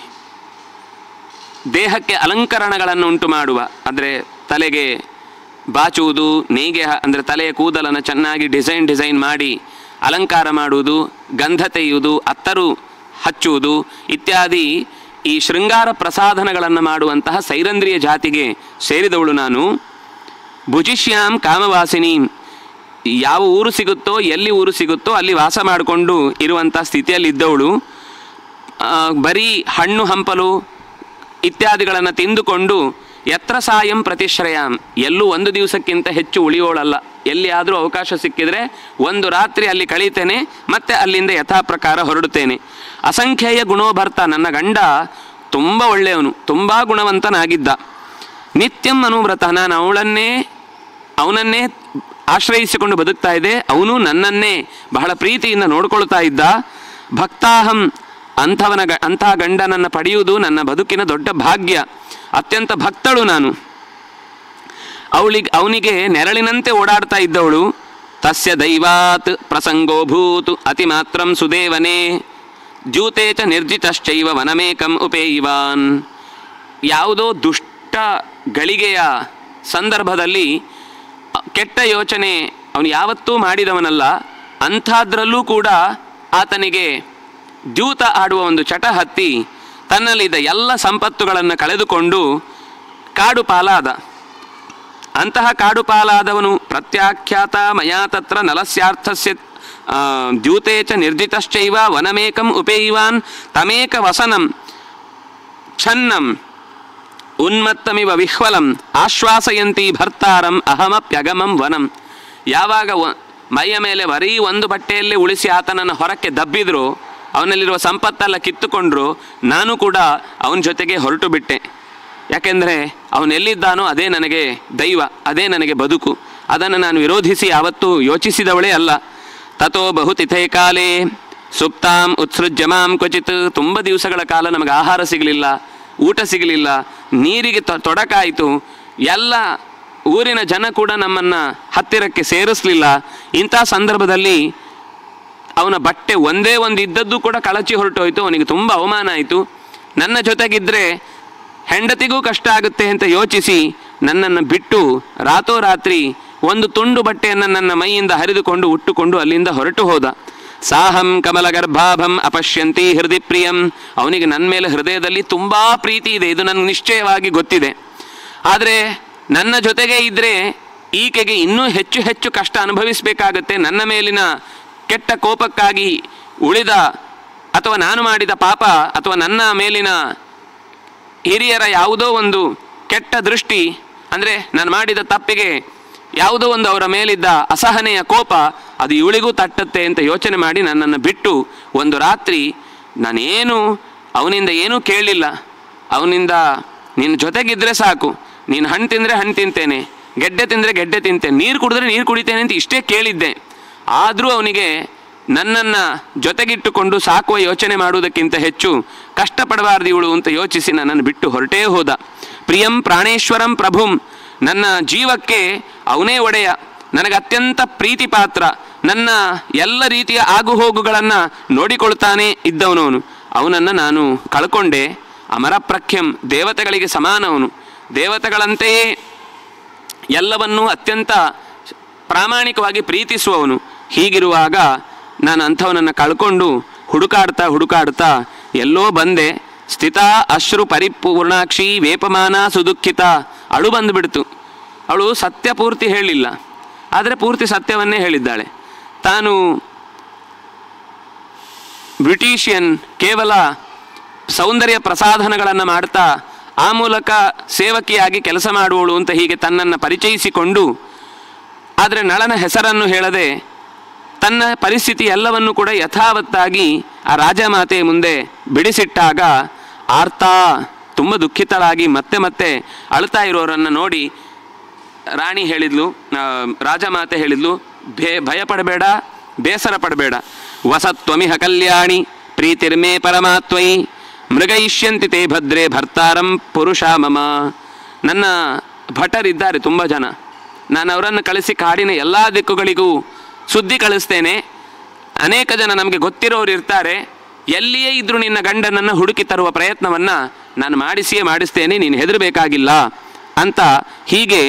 ದೇಹಕ್ಕೆ ಅಲಂಕರಣಗಳನ್ನು ಉಂಟು ಮಾಡುವ ಅಂದರೆ ತಲೆಗೆ ಬಾಚುವುದು ನೇಯ್ಗೆ ಅಂದರೆ ತಲೆಯ ಕೂದಲನ್ನು ಚೆನ್ನಾಗಿ ಡಿಸೈನ್ ಡಿಸೈನ್ ಮಾಡಿ ಅಲಂಕಾರ ಮಾಡುವುದು ಗಂಧ ತೆಯ್ಯುವುದು ಅತ್ತರು ಹಚ್ಚುವುದು ಇತ್ಯಾದಿ ಈ ಶೃಂಗಾರ ಪ್ರಸಾಧನಗಳನ್ನು ಮಾಡುವಂತಹ ಸೈರಂಧ್ರಿಯ ಜಾತಿಗೆ ಸೇರಿದವಳು ನಾನು ಭುಜಿಷ್ಯಾಂ ಕಾಮವಾಸಿನಿ ಯಾವ ಊರು ಸಿಗುತ್ತೋ ಎಲ್ಲಿ ಊರು ಸಿಗುತ್ತೋ ಅಲ್ಲಿ ವಾಸ ಮಾಡಿಕೊಂಡು ಇರುವಂಥ ಸ್ಥಿತಿಯಲ್ಲಿದ್ದವಳು ಆ, ಬರೀ ಹಣ್ಣು ಹಂಪಲು ಇತ್ಯಾದಿಗಳನ್ನು ತಿಂದುಕೊಂಡು ಯತ್ರ ಸಾಯಂ ಪ್ರತಿಶ್ರಯಾಂ ಎಲ್ಲೂ ಒಂದು ದಿವಸಕ್ಕಿಂತ ಹೆಚ್ಚು ಉಳಿಯೋಳಲ್ಲ ಎಲ್ಲಿಯಾದರೂ ಅವಕಾಶ ಸಿಕ್ಕಿದ್ರೆ ಒಂದು ರಾತ್ರಿ ಅಲ್ಲಿ ಕಳೀತೇನೆ ಮತ್ತೆ ಅಲ್ಲಿಂದ ಯಥಾ ಪ್ರಕಾರ ಹೊರಡುತ್ತೇನೆ ಅಸಂಖ್ಯೇಯ ಗುಣೋಭರ್ತ ನನ್ನ ಗಂಡ ತುಂಬ ಒಳ್ಳೆಯವನು ತುಂಬ ಗುಣವಂತನಾಗಿದ್ದ ನಿತ್ಯಂ ಅನುವ್ರತ ನಾನು ಅವಳನ್ನೇ ಅವನನ್ನೇ ಆಶ್ರಯಿಸಿಕೊಂಡು ಬದುಕ್ತಾ ಇದೆ ಅವನು ನನ್ನನ್ನೇ ಬಹಳ ಪ್ರೀತಿಯಿಂದ ನೋಡ್ಕೊಳ್ತಾ ಇದ್ದ ಭಕ್ತಾಹಂ ಅಂಥವನ ಗ ಅಂತಹ ಗಂಡನನ್ನು ಪಡೆಯುವುದು ನನ್ನ ಬದುಕಿನ ದೊಡ್ಡ ಭಾಗ್ಯ ಅತ್ಯಂತ ಭಕ್ತಳು ನಾನು ಅವಳಿಗೆ ಅವನಿಗೆ ನೆರಳಿನಂತೆ ಓಡಾಡ್ತಾ ಇದ್ದವಳು ತಸ್ಯ ದೈವಾತ್ ಪ್ರಸಂಗೋಭೂತ್ ಅತಿ ಮಾತ್ರಂ ಸುದೇವನೇ ದ್ಯೂತೆ ಚ ನಿರ್ಜಿತಶ್ಚೈವ ವನಮೇಕಂ ಉಪೇಯಿವಾನ್ ಯಾವುದೋ ದುಷ್ಟ ಗಳಿಗೆಯ ಸಂದರ್ಭದಲ್ಲಿ ಅ, ಕೆಟ್ಟ ಯೋಚನೆ ಅವನು ಯಾವತ್ತೂ ಮಾಡಿದವನಲ್ಲ ಅಂಥದ್ರಲ್ಲೂ ಕೂಡ ಆತನಿಗೆ ದ್ಯೂತ ಆಡುವ ಒಂದು ಚಟ ಹತ್ತಿ ತನ್ನಲ್ಲಿದ್ದ ಎಲ್ಲ ಸಂಪತ್ತುಗಳನ್ನು ಕಳೆದುಕೊಂಡು ಕಾಡು ಪಾಲಾದ ಅಂತಹ ಕಾಡು ಪಾಲಾದವನು ಪ್ರತ್ಯಾಖ್ಯಾತ ಮಯಾ ತತ್ರ ನಲಸ್ಯಾರ್ಥಸ್ಯ ಆ, ದ್ಯೂತೆ ಚ ನಿರ್ಜಿತಶ್ಚೈವ ವನಮೇಕಂ ಉಪೇಯಿವಾನ್ ತಮೇಕ ವಸನಂ ಛನ್ನಂ ಉನ್ಮತ್ತಮಿವ ವಿಹ್ವಲಂ ಆಶ್ವಾಸಯಂತಿ ಭರ್ತಾರಂ ಅಹಮಪ್ಯಗಮಂ ವನಂ ಯಾವಾಗ ವ- ಮೈಯ ಮೇಲೆ ಬರೀ ಒಂದು ಬಟ್ಟೆಯಲ್ಲೇ ಉಳಿಸಿ ಆತನನ್ನು ಹೊರಕ್ಕೆ ದಬ್ಬಿದ್ರು ಅವನಲ್ಲಿರುವ ಸಂಪತ್ತೆಲ್ಲ ಕಿತ್ತುಕೊಂಡ್ರು ನಾನು ಕೂಡ ಅವನ ಜೊತೆಗೆ ಹೊರಟು ಬಿಟ್ಟೆ ಯಾಕೆಂದರೆ ಅವನೆಲ್ಲಿದ್ದಾನೋ ಅದೇ ನನಗೆ ದೈವ ಅದೇ ನನಗೆ ಬದುಕು ಅದನ್ನು ನಾನು ವಿರೋಧಿಸಿ ಯಾವತ್ತೂ ಯೋಚಿಸಿದವಳೇ ಅಲ್ಲ ತಥೋ ಬಹುತಿಥೇ ಕಾಲೇ ಸುಪ್ತಾಂ ಉತ್ಸೃಜ್ಯಮಾಂ ಕ್ವಚಿತ್ ತುಂಬ ದಿವಸಗಳ ಕಾಲ ನಮಗೆ ಆಹಾರ ಸಿಗಲಿಲ್ಲ ಊಟ ಸಿಗಲಿಲ್ಲ ನೀರಿಗೆ ತೊ- ತೊಡಕಾಯಿತು ಎಲ್ಲ ಊರಿನ ಜನ ಕೂಡ ನಮ್ಮನ್ನು ಹತ್ತಿರಕ್ಕೆ ಸೇರಿಸಲಿಲ್ಲ ಇಂಥ ಸಂದರ್ಭದಲ್ಲಿ ಅವನ ಬಟ್ಟೆ ಒಂದೇ ಒಂದು ಇದ್ದದ್ದು ಕೂಡ ಕಳಚಿ ಹೊರಟೋಯ್ತು ಅವನಿಗೆ ತುಂಬ ಅವಮಾನ ಆಯಿತು ನನ್ನ ಜೊತೆಗಿದ್ದರೆ ಹೆಂಡತಿಗೂ ಕಷ್ಟ ಆಗುತ್ತೆ ಅಂತ ಯೋಚಿಸಿ ನನ್ನನ್ನು ಬಿಟ್ಟು ರಾತೋರಾತ್ರಿ ಒಂದು ತುಂಡು ಬಟ್ಟೆಯನ್ನು ನನ್ನ ಮೈಯಿಂದ ಹರಿದುಕೊಂಡು ಉಟ್ಟುಕೊಂಡು ಅಲ್ಲಿಂದ ಹೊರಟು ಹೋದ ಸಾಹಂ ಕಮಲಗರ್ಭಾಭಂ ಅಪಶ್ಯಂತಿ ಹೃದಯ ಪ್ರಿಯಂ ಅವನಿಗೆ ನನ್ನ ಮೇಲೆ ಹೃದಯದಲ್ಲಿ ತುಂಬ ಪ್ರೀತಿ ಇದೆ ಇದು ನನಗೆ ನಿಶ್ಚಯವಾಗಿ ಗೊತ್ತಿದೆ ಆದರೆ ನನ್ನ ಜೊತೆಗೆ ಇದ್ದರೆ ಈಕೆಗೆ ಇನ್ನೂ ಹೆಚ್ಚು ಹೆಚ್ಚು ಕಷ್ಟ ಅನುಭವಿಸಬೇಕಾಗತ್ತೆ ನನ್ನ ಮೇಲಿನ ಕೆಟ್ಟ ಕೋಪಕ್ಕಾಗಿ ಉಳಿದ ಅಥವಾ ನಾನು ಮಾಡಿದ ಪಾಪ ಅಥವಾ ನನ್ನ ಮೇಲಿನ ಹಿರಿಯರ ಯಾವುದೋ ಒಂದು ಕೆಟ್ಟ ದೃಷ್ಟಿ ಅಂದರೆ ನಾನು ಮಾಡಿದ ತಪ್ಪಿಗೆ ಯಾವುದೋ ಒಂದು ಅವರ ಮೇಲಿದ್ದ ಅಸಹನೆಯ ಕೋಪ ಅದು ಇವಳಿಗೂ ತಟ್ಟತ್ತೆ ಅಂತ ಯೋಚನೆ ಮಾಡಿ ನನ್ನನ್ನು ಬಿಟ್ಟು ಒಂದು ರಾತ್ರಿ ನಾನೇನು ಅವನಿಂದ ಏನೂ ಕೇಳಲಿಲ್ಲ ಅವನಿಂದ ನಿನ್ನ ಜೊತೆಗಿದ್ರೆ ಸಾಕು ನೀನು ಹಣ್ಣು ತಿಂದರೆ ಹಣ್ಣು ತಿಂತೇನೆ ಗೆಡ್ಡೆ ತಿಂದರೆ ಗೆಡ್ಡೆ ತಿಂತೇನೆ ನೀರು ಕುಡಿದ್ರೆ ನೀರು ಕುಡಿತೇನೆ ಅಂತ ಇಷ್ಟೇ ಕೇಳಿದ್ದೆ ಆದರೂ ಅವನಿಗೆ ನನ್ನನ್ನು ಜೊತೆಗಿಟ್ಟುಕೊಂಡು ಸಾಕುವ ಯೋಚನೆ ಮಾಡುವುದಕ್ಕಿಂತ ಹೆಚ್ಚು ಕಷ್ಟಪಡಬಾರ್ದು ಇವಳು ಅಂತ ಯೋಚಿಸಿ ನನ್ನನ್ನು ಬಿಟ್ಟು ಹೊರಟೇ ಹೋದ ಪ್ರಿಯಂ ಪ್ರಾಣೇಶ್ವರಂ ಪ್ರಭುಂ ನನ್ನ ಜೀವಕ್ಕೆ ಅವನೇ ಒಡೆಯ ನನಗೆ ಅತ್ಯಂತ ಪ್ರೀತಿ ಪಾತ್ರ ನನ್ನ ಎಲ್ಲ ರೀತಿಯ ಆಗುಹೋಗುಗಳನ್ನು ನೋಡಿಕೊಳ್ತಾನೆ ಇದ್ದವನವನು ಅವನನ್ನು ನಾನು ಕಳ್ಕೊಂಡೆ ಅಮರಪ್ರಖ್ಯಂ ದೇವತೆಗಳಿಗೆ ಸಮಾನವನು ದೇವತೆಗಳಂತೆಯೇ ಎಲ್ಲವನ್ನೂ ಅತ್ಯಂತ ಪ್ರಾಮಾಣಿಕವಾಗಿ ಪ್ರೀತಿಸುವವನು ಹೀಗಿರುವಾಗ ನಾನು ಅಂಥವನನ್ನು ಕಳ್ಕೊಂಡು ಹುಡುಕಾಡ್ತಾ ಹುಡುಕಾಡ್ತಾ ಎಲ್ಲೋ ಬಂದೆ ಸ್ಥಿತ ಅಶ್ರು ಪರಿಪೂರ್ಣಾಕ್ಷಿ ವೇಪಮಾನ ಸುದುಃಖಿತ ಅಳು ಬಂದುಬಿಡ್ತು ಅವಳು ಸತ್ಯ ಪೂರ್ತಿ ಹೇಳಿಲ್ಲ ಆದರೆ ಪೂರ್ತಿ ಸತ್ಯವನ್ನೇ ಹೇಳಿದ್ದಾಳೆ ತಾನು ಬ್ರಿಟಿಷಿಯನ್ ಕೇವಲ ಸೌಂದರ್ಯ ಪ್ರಸಾಧನಗಳನ್ನು ಮಾಡ್ತಾ ಆ ಮೂಲಕ ಸೇವಕಿಯಾಗಿ ಕೆಲಸ ಮಾಡುವಳು ಅಂತ ಹೀಗೆ ತನ್ನನ್ನು ಪರಿಚಯಿಸಿಕೊಂಡು ಆದರೆ ನಳನ ಹೆಸರನ್ನು ಹೇಳದೆ ತನ್ನ ಪರಿಸ್ಥಿತಿ ಎಲ್ಲವನ್ನು ಕೂಡ ಯಥಾವತ್ತಾಗಿ ಆ ರಾಜಮಾತೆಯ ಮುಂದೆ ಬಿಡಿಸಿಟ್ಟಾಗ ಆರ್ತಾ ತುಂಬ ದುಃಖಿತಳಾಗಿ ಮತ್ತೆ ಮತ್ತೆ ಅಳ್ತಾ ಇರೋರನ್ನು ನೋಡಿ ರಾಣಿ ಹೇಳಿದ್ಲು ಆ, ರಾಜಮಾತೆ ಹೇಳಿದ್ಲು ಭೇ ಭಯ ಪಡಬೇಡ ಬೇಸರ ಪಡಬೇಡ ವಸತ್ವಮಿಹ ಕಲ್ಯಾಣಿ ಪ್ರೀತಿರ್ಮೇ ಪರಮಾತ್ವೈ ಮೃಗಯಿಷ್ಯಂತಿ ತೇ ಭದ್ರೇ ಭರ್ತಾರಂ ಪುರುಷ ಮಮ ನನ್ನ ಭಟರಿದ್ದಾರೆ ತುಂಬ ಜನ ನಾನು ಅವರನ್ನು ಕಳಿಸಿ ಕಾಡಿನ ಎಲ್ಲ ದಿಕ್ಕುಗಳಿಗೂ ಸುದ್ದಿ ಕಳಿಸ್ತೇನೆ ಅನೇಕ ಜನ ನಮಗೆ ಗೊತ್ತಿರೋರು ಇರ್ತಾರೆ ಎಲ್ಲಿಯೇ ಇದ್ರೂ ನಿನ್ನ ಗಂಡನನ್ನು ಹುಡುಕಿ ತರುವ ಪ್ರಯತ್ನವನ್ನು ನಾನು ಮಾಡಿಸಿಯೇ ಮಾಡಿಸ್ತೇನೆ ನೀನು ಹೆದರಬೇಕಾಗಿಲ್ಲ ಅಂತ ಹೀಗೆ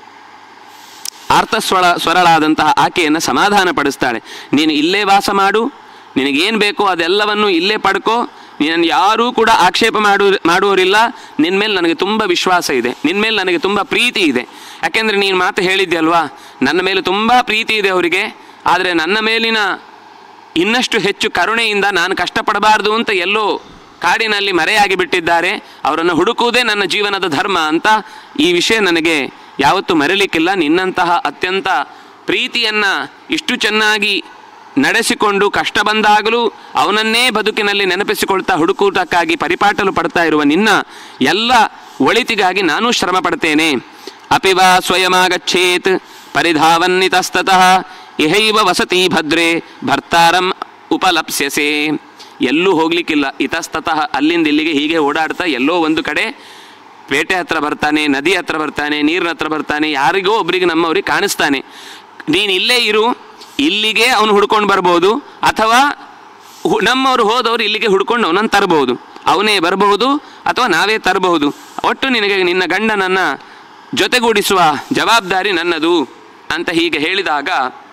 ಆರ್ತಸ್ವಳ ಸ್ವರಳಾದಂತಹ ಆಕೆಯನ್ನು ಸಮಾಧಾನ ಪಡಿಸ್ತಾಳೆ ನೀನು ಇಲ್ಲೇ ವಾಸ ಮಾಡು ನಿನಗೇನು ಬೇಕೋ ಅದೆಲ್ಲವನ್ನು ಇಲ್ಲೇ ಪಡ್ಕೋ ನೀನು ಯಾರೂ ಕೂಡ ಆಕ್ಷೇಪ ಮಾಡು ಮಾಡುವವರಿಲ್ಲ ನಿನ್ನ ಮೇಲೆ ನನಗೆ ತುಂಬ ವಿಶ್ವಾಸ ಇದೆ ನಿನ್ನ ಮೇಲೆ ನನಗೆ ತುಂಬ ಪ್ರೀತಿ ಇದೆ ಯಾಕೆಂದರೆ ನೀನು ಮಾತು ಹೇಳಿದ್ದೆ ಅಲ್ವಾ ನನ್ನ ಮೇಲೆ ತುಂಬ ಪ್ರೀತಿ ಇದೆ ಅವರಿಗೆ ಆದರೆ ನನ್ನ ಮೇಲಿನ ಇನ್ನಷ್ಟು ಹೆಚ್ಚು ಕರುಣೆಯಿಂದ ನಾನು ಕಷ್ಟಪಡಬಾರ್ದು ಅಂತ ಎಲ್ಲೋ ಕಾಡಿನಲ್ಲಿ ಮರೆಯಾಗಿ ಬಿಟ್ಟಿದ್ದಾರೆ ಅವರನ್ನು ಹುಡುಕುವುದೇ ನನ್ನ ಜೀವನದ ಧರ್ಮ ಅಂತ ಈ ವಿಷಯ ನನಗೆ ಯಾವತ್ತೂ ಮರೆಯಲಿಕ್ಕಿಲ್ಲ ನಿನ್ನಂತಹ ಅತ್ಯಂತ ಪ್ರೀತಿಯನ್ನು ಇಷ್ಟು ಚೆನ್ನಾಗಿ ನಡೆಸಿಕೊಂಡು ಕಷ್ಟ ಬಂದಾಗಲೂ ಅವನನ್ನೇ ಬದುಕಿನಲ್ಲಿ ನೆನಪಿಸಿಕೊಳ್ತಾ ಹುಡುಕುವುದಕ್ಕಾಗಿ ಪರಿಪಾಟಲು ಪಡ್ತಾ ಇರುವ ನಿನ್ನ ಎಲ್ಲ ಒಳಿತಿಗಾಗಿ ನಾನು ಶ್ರಮ ಪಡ್ತೇನೆ ಅಪಿವ ಸ್ವಯಮಾಗಚ್ಚೇತ್ ಪರಿಧಾವನ್ನಿತಸ್ತತಃ ಇಹೈವ ವಸತಿ ಭದ್ರೇ ಭರ್ತಾರಂ ಉಪಲಪ್ಸ್ಯಸೆ ಎಲ್ಲೂ ಹೋಗ್ಲಿಕ್ಕಿಲ್ಲ ಇತಸ್ತತಃ ಅಲ್ಲಿಂದ ಇಲ್ಲಿಗೆ ಹೀಗೆ ಓಡಾಡ್ತಾ ಎಲ್ಲೋ ಒಂದು ಕಡೆ ಪೇಟೆ ಹತ್ರ ಬರ್ತಾನೆ ನದಿ ಹತ್ರ ಬರ್ತಾನೆ ನೀರಿನ ಹತ್ರ ಬರ್ತಾನೆ ಯಾರಿಗೋ ಒಬ್ರಿಗೆ ನಮ್ಮವ್ರಿಗೆ ಕಾಣಿಸ್ತಾನೆ ನೀನು ಇಲ್ಲೇ ಇರು ಇಲ್ಲಿಗೆ ಅವನು ಹುಡ್ಕೊಂಡು ಬರ್ಬೋದು ಅಥವಾ ಹು- ನಮ್ಮವರು ಹೋದವರು ಇಲ್ಲಿಗೆ ಹುಡ್ಕೊಂಡು ಅವನನ್ನು ತರಬಹುದು ಅವನೇ ಬರಬಹುದು ಅಥವಾ ನಾವೇ ತರಬಹುದು ಒಟ್ಟು ನಿನಗೆ ನಿನ್ನ ಗಂಡನನ್ನು ಜೊತೆಗೂಡಿಸುವ ಜವಾಬ್ದಾರಿ ನನ್ನದು ಅಂತ ಹೀಗೆ ಹೇಳಿದಾಗ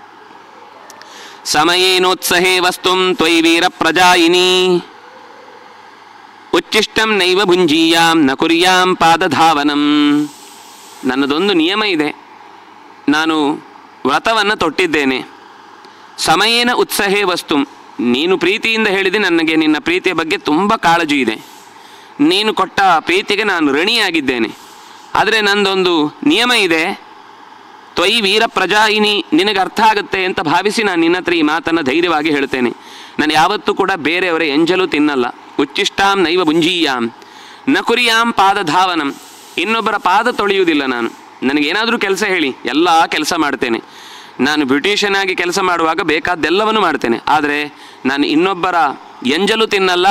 ಸಮಯೇನೋತ್ಸಹೇ ವಸ್ತುಂ ತ್ವಯಿ ವೀರ ಪ್ರಜಾಯಿನಿ ಉಚ್ಚಿಷ್ಟಂ ನೈವ ಭುಂಜೀಯಾಂ ನ ಕುರ್ಯಾಂ ಪಾದಧಾವನಂ ನನ್ನದೊಂದು ನಿಯಮ ಇದೆ ನಾನು ವ್ರತವನ್ನು ತೊಟ್ಟಿದ್ದೇನೆ ಸಮಯೇನ ಉತ್ಸಹೇ ವಸ್ತು ನೀನು ಪ್ರೀತಿಯಿಂದ ಹೇಳಿದೆ ನನಗೆ ನಿನ್ನ ಪ್ರೀತಿಯ ಬಗ್ಗೆ ತುಂಬ ಕಾಳಜಿ ಇದೆ ನೀನು ಕೊಟ್ಟ ಪ್ರೀತಿಗೆ ನಾನು ಋಣಿಯಾಗಿದ್ದೇನೆ ಆದರೆ ನಂದೊಂದು ನಿಯಮ ಇದೆ ತ್ವಯಿ ವೀರ ಪ್ರಜಾಯಿನಿ ನಿನಗೆ ಅರ್ಥ ಆಗುತ್ತೆ ಅಂತ ಭಾವಿಸಿ ನಾನು ನಿನ್ನ ಹತ್ರ ಈ ಮಾತನ್ನು ಧೈರ್ಯವಾಗಿ ಹೇಳ್ತೇನೆ ನಾನು ಯಾವತ್ತೂ ಕೂಡ ಬೇರೆಯವರ ಎಂಜಲು ತಿನ್ನಲ್ಲ ಉಚ್ಚಿಷ್ಟಾಂ ನೈವ ಭುಂಜೀಯಾಂ ನ ಕುರಿಯಾಂ ಪಾದಧಾವನಂ ಇನ್ನೊಬ್ಬರ ಪಾದ ತೊಳೆಯುವುದಿಲ್ಲ ನಾನು ನನಗೇನಾದರೂ ಕೆಲಸ ಹೇಳಿ ಎಲ್ಲ ಕೆಲಸ ಮಾಡ್ತೇನೆ ನಾನು ಬ್ರಿಟಿಷನಾಗಿ ಕೆಲಸ ಮಾಡುವಾಗ ಬೇಕಾದ್ದೆಲ್ಲವನ್ನು ಮಾಡ್ತೇನೆ ಆದರೆ ನಾನು ಇನ್ನೊಬ್ಬರ ಎಂಜಲು ತಿನ್ನಲ್ಲ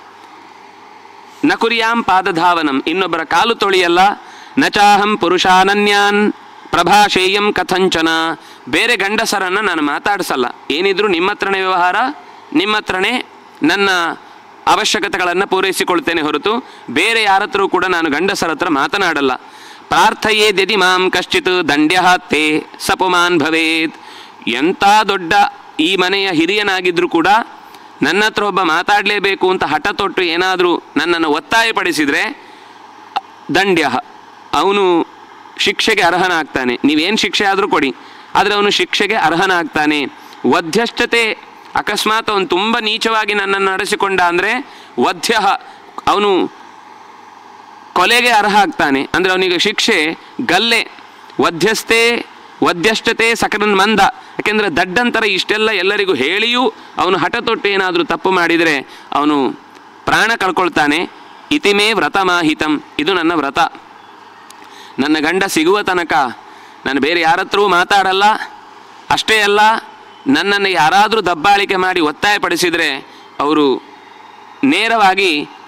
ನ ಕುರ್ಯಾಂ ಪಾದಧಾವನಂ ಇನ್ನೊಬ್ಬರ ಕಾಲು ತೊಳೆಯಲ್ಲ ನಚಾಹಂ ಪುರುಷಾನನ್ಯಾನ್ ಪ್ರಭಾಷೇಯಂ ಕಥಂಚನ ಬೇರೆ ಗಂಡಸರನ್ನು ನಾನು ಮಾತಾಡಿಸಲ್ಲ ಏನಿದ್ರು ನಿಮ್ಮ ಹತ್ರನೇ ವ್ಯವಹಾರ ನಿಮ್ಮ ಹತ್ರನೇ ನನ್ನ ಅವಶ್ಯಕತೆಗಳನ್ನು ಪೂರೈಸಿಕೊಳ್ತೇನೆ ಹೊರತು ಬೇರೆ ಯಾರ ಹತ್ರವೂ ಕೂಡ ನಾನು ಗಂಡಸರ ಹತ್ರ ಮಾತನಾಡಲ್ಲ ಪ್ರಾರ್ಥಯೇ ದದಿ ಮಾಂ ಕಶ್ಚಿತ್ ದಂಡ್ಯ ತೇ ಸಪುಮಾನ್ ಭವೇತ್ ಎಂಥ ದೊಡ್ಡ ಈ ಮನೆಯ ಹಿರಿಯನಾಗಿದ್ದರೂ ಕೂಡ ನನ್ನ ಹತ್ರ ಒಬ್ಬ ಮಾತಾಡಲೇಬೇಕು ಅಂತ ಹಠ ತೊಟ್ಟು ಏನಾದರೂ ನನ್ನನ್ನು ಒತ್ತಾಯಪಡಿಸಿದರೆ ದಂಡ್ಯ ಅವನು ಶಿಕ್ಷೆಗೆ ಅರ್ಹನಾಗ್ತಾನೆ ನೀವೇನು ಶಿಕ್ಷೆ ಆದರೂ ಕೊಡಿ ಆದರೆ ಅವನು ಶಿಕ್ಷೆಗೆ ಅರ್ಹನಾಗ್ತಾನೆ ವಧ್ಯಶ್ಚತೆ ಅಕಸ್ಮಾತ್ ಅವನು ತುಂಬ ನೀಚವಾಗಿ ನನ್ನನ್ನು ನಡೆಸಿಕೊಂಡ ಅಂದರೆ ವಧ್ಯ ಅವನು ಕೊಲೆಗೆ ಅರ್ಹ ಆಗ್ತಾನೆ ಅಂದರೆ ಅವನಿಗೆ ಶಿಕ್ಷೆ ಗಲ್ಲೆ ವಧ್ಯಸ್ಥೆ ವಧ್ಯಷ್ಟತೆ ಸಕರನ್ ಮಂದ ಯಾಕೆಂದರೆ ದಡ್ಡಂತರ ಇಷ್ಟೆಲ್ಲ ಎಲ್ಲರಿಗೂ ಹೇಳಿಯೂ ಅವನು ಹಠ ತೊಟ್ಟು ಏನಾದರೂ ತಪ್ಪು ಮಾಡಿದರೆ ಅವನು ಪ್ರಾಣ ಕಳ್ಕೊಳ್ತಾನೆ ಇತಿಮೇ ವ್ರತಮಾಹಿತಂ ಇದು ನನ್ನ ವ್ರತ ನನ್ನ ಗಂಡ ಸಿಗುವ ತನಕ ನಾನು ಬೇರೆ ಯಾರ ಹತ್ರವೂ ಮಾತಾಡಲ್ಲ ಅಷ್ಟೇ ಅಲ್ಲ ನನ್ನನ್ನು ಯಾರಾದರೂ ದಬ್ಬಾಳಿಕೆ ಮಾಡಿ ಒತ್ತಾಯಪಡಿಸಿದರೆ ಅವರು ನೇರವಾಗಿ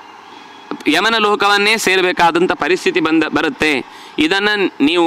ಯಮನ ಲೋಕವನ್ನೇ ಸೇರಬೇಕಾದಂಥ ಪರಿಸ್ಥಿತಿ ಬಂದ ಬರುತ್ತೆ ಇದನ್ನು ನೀವು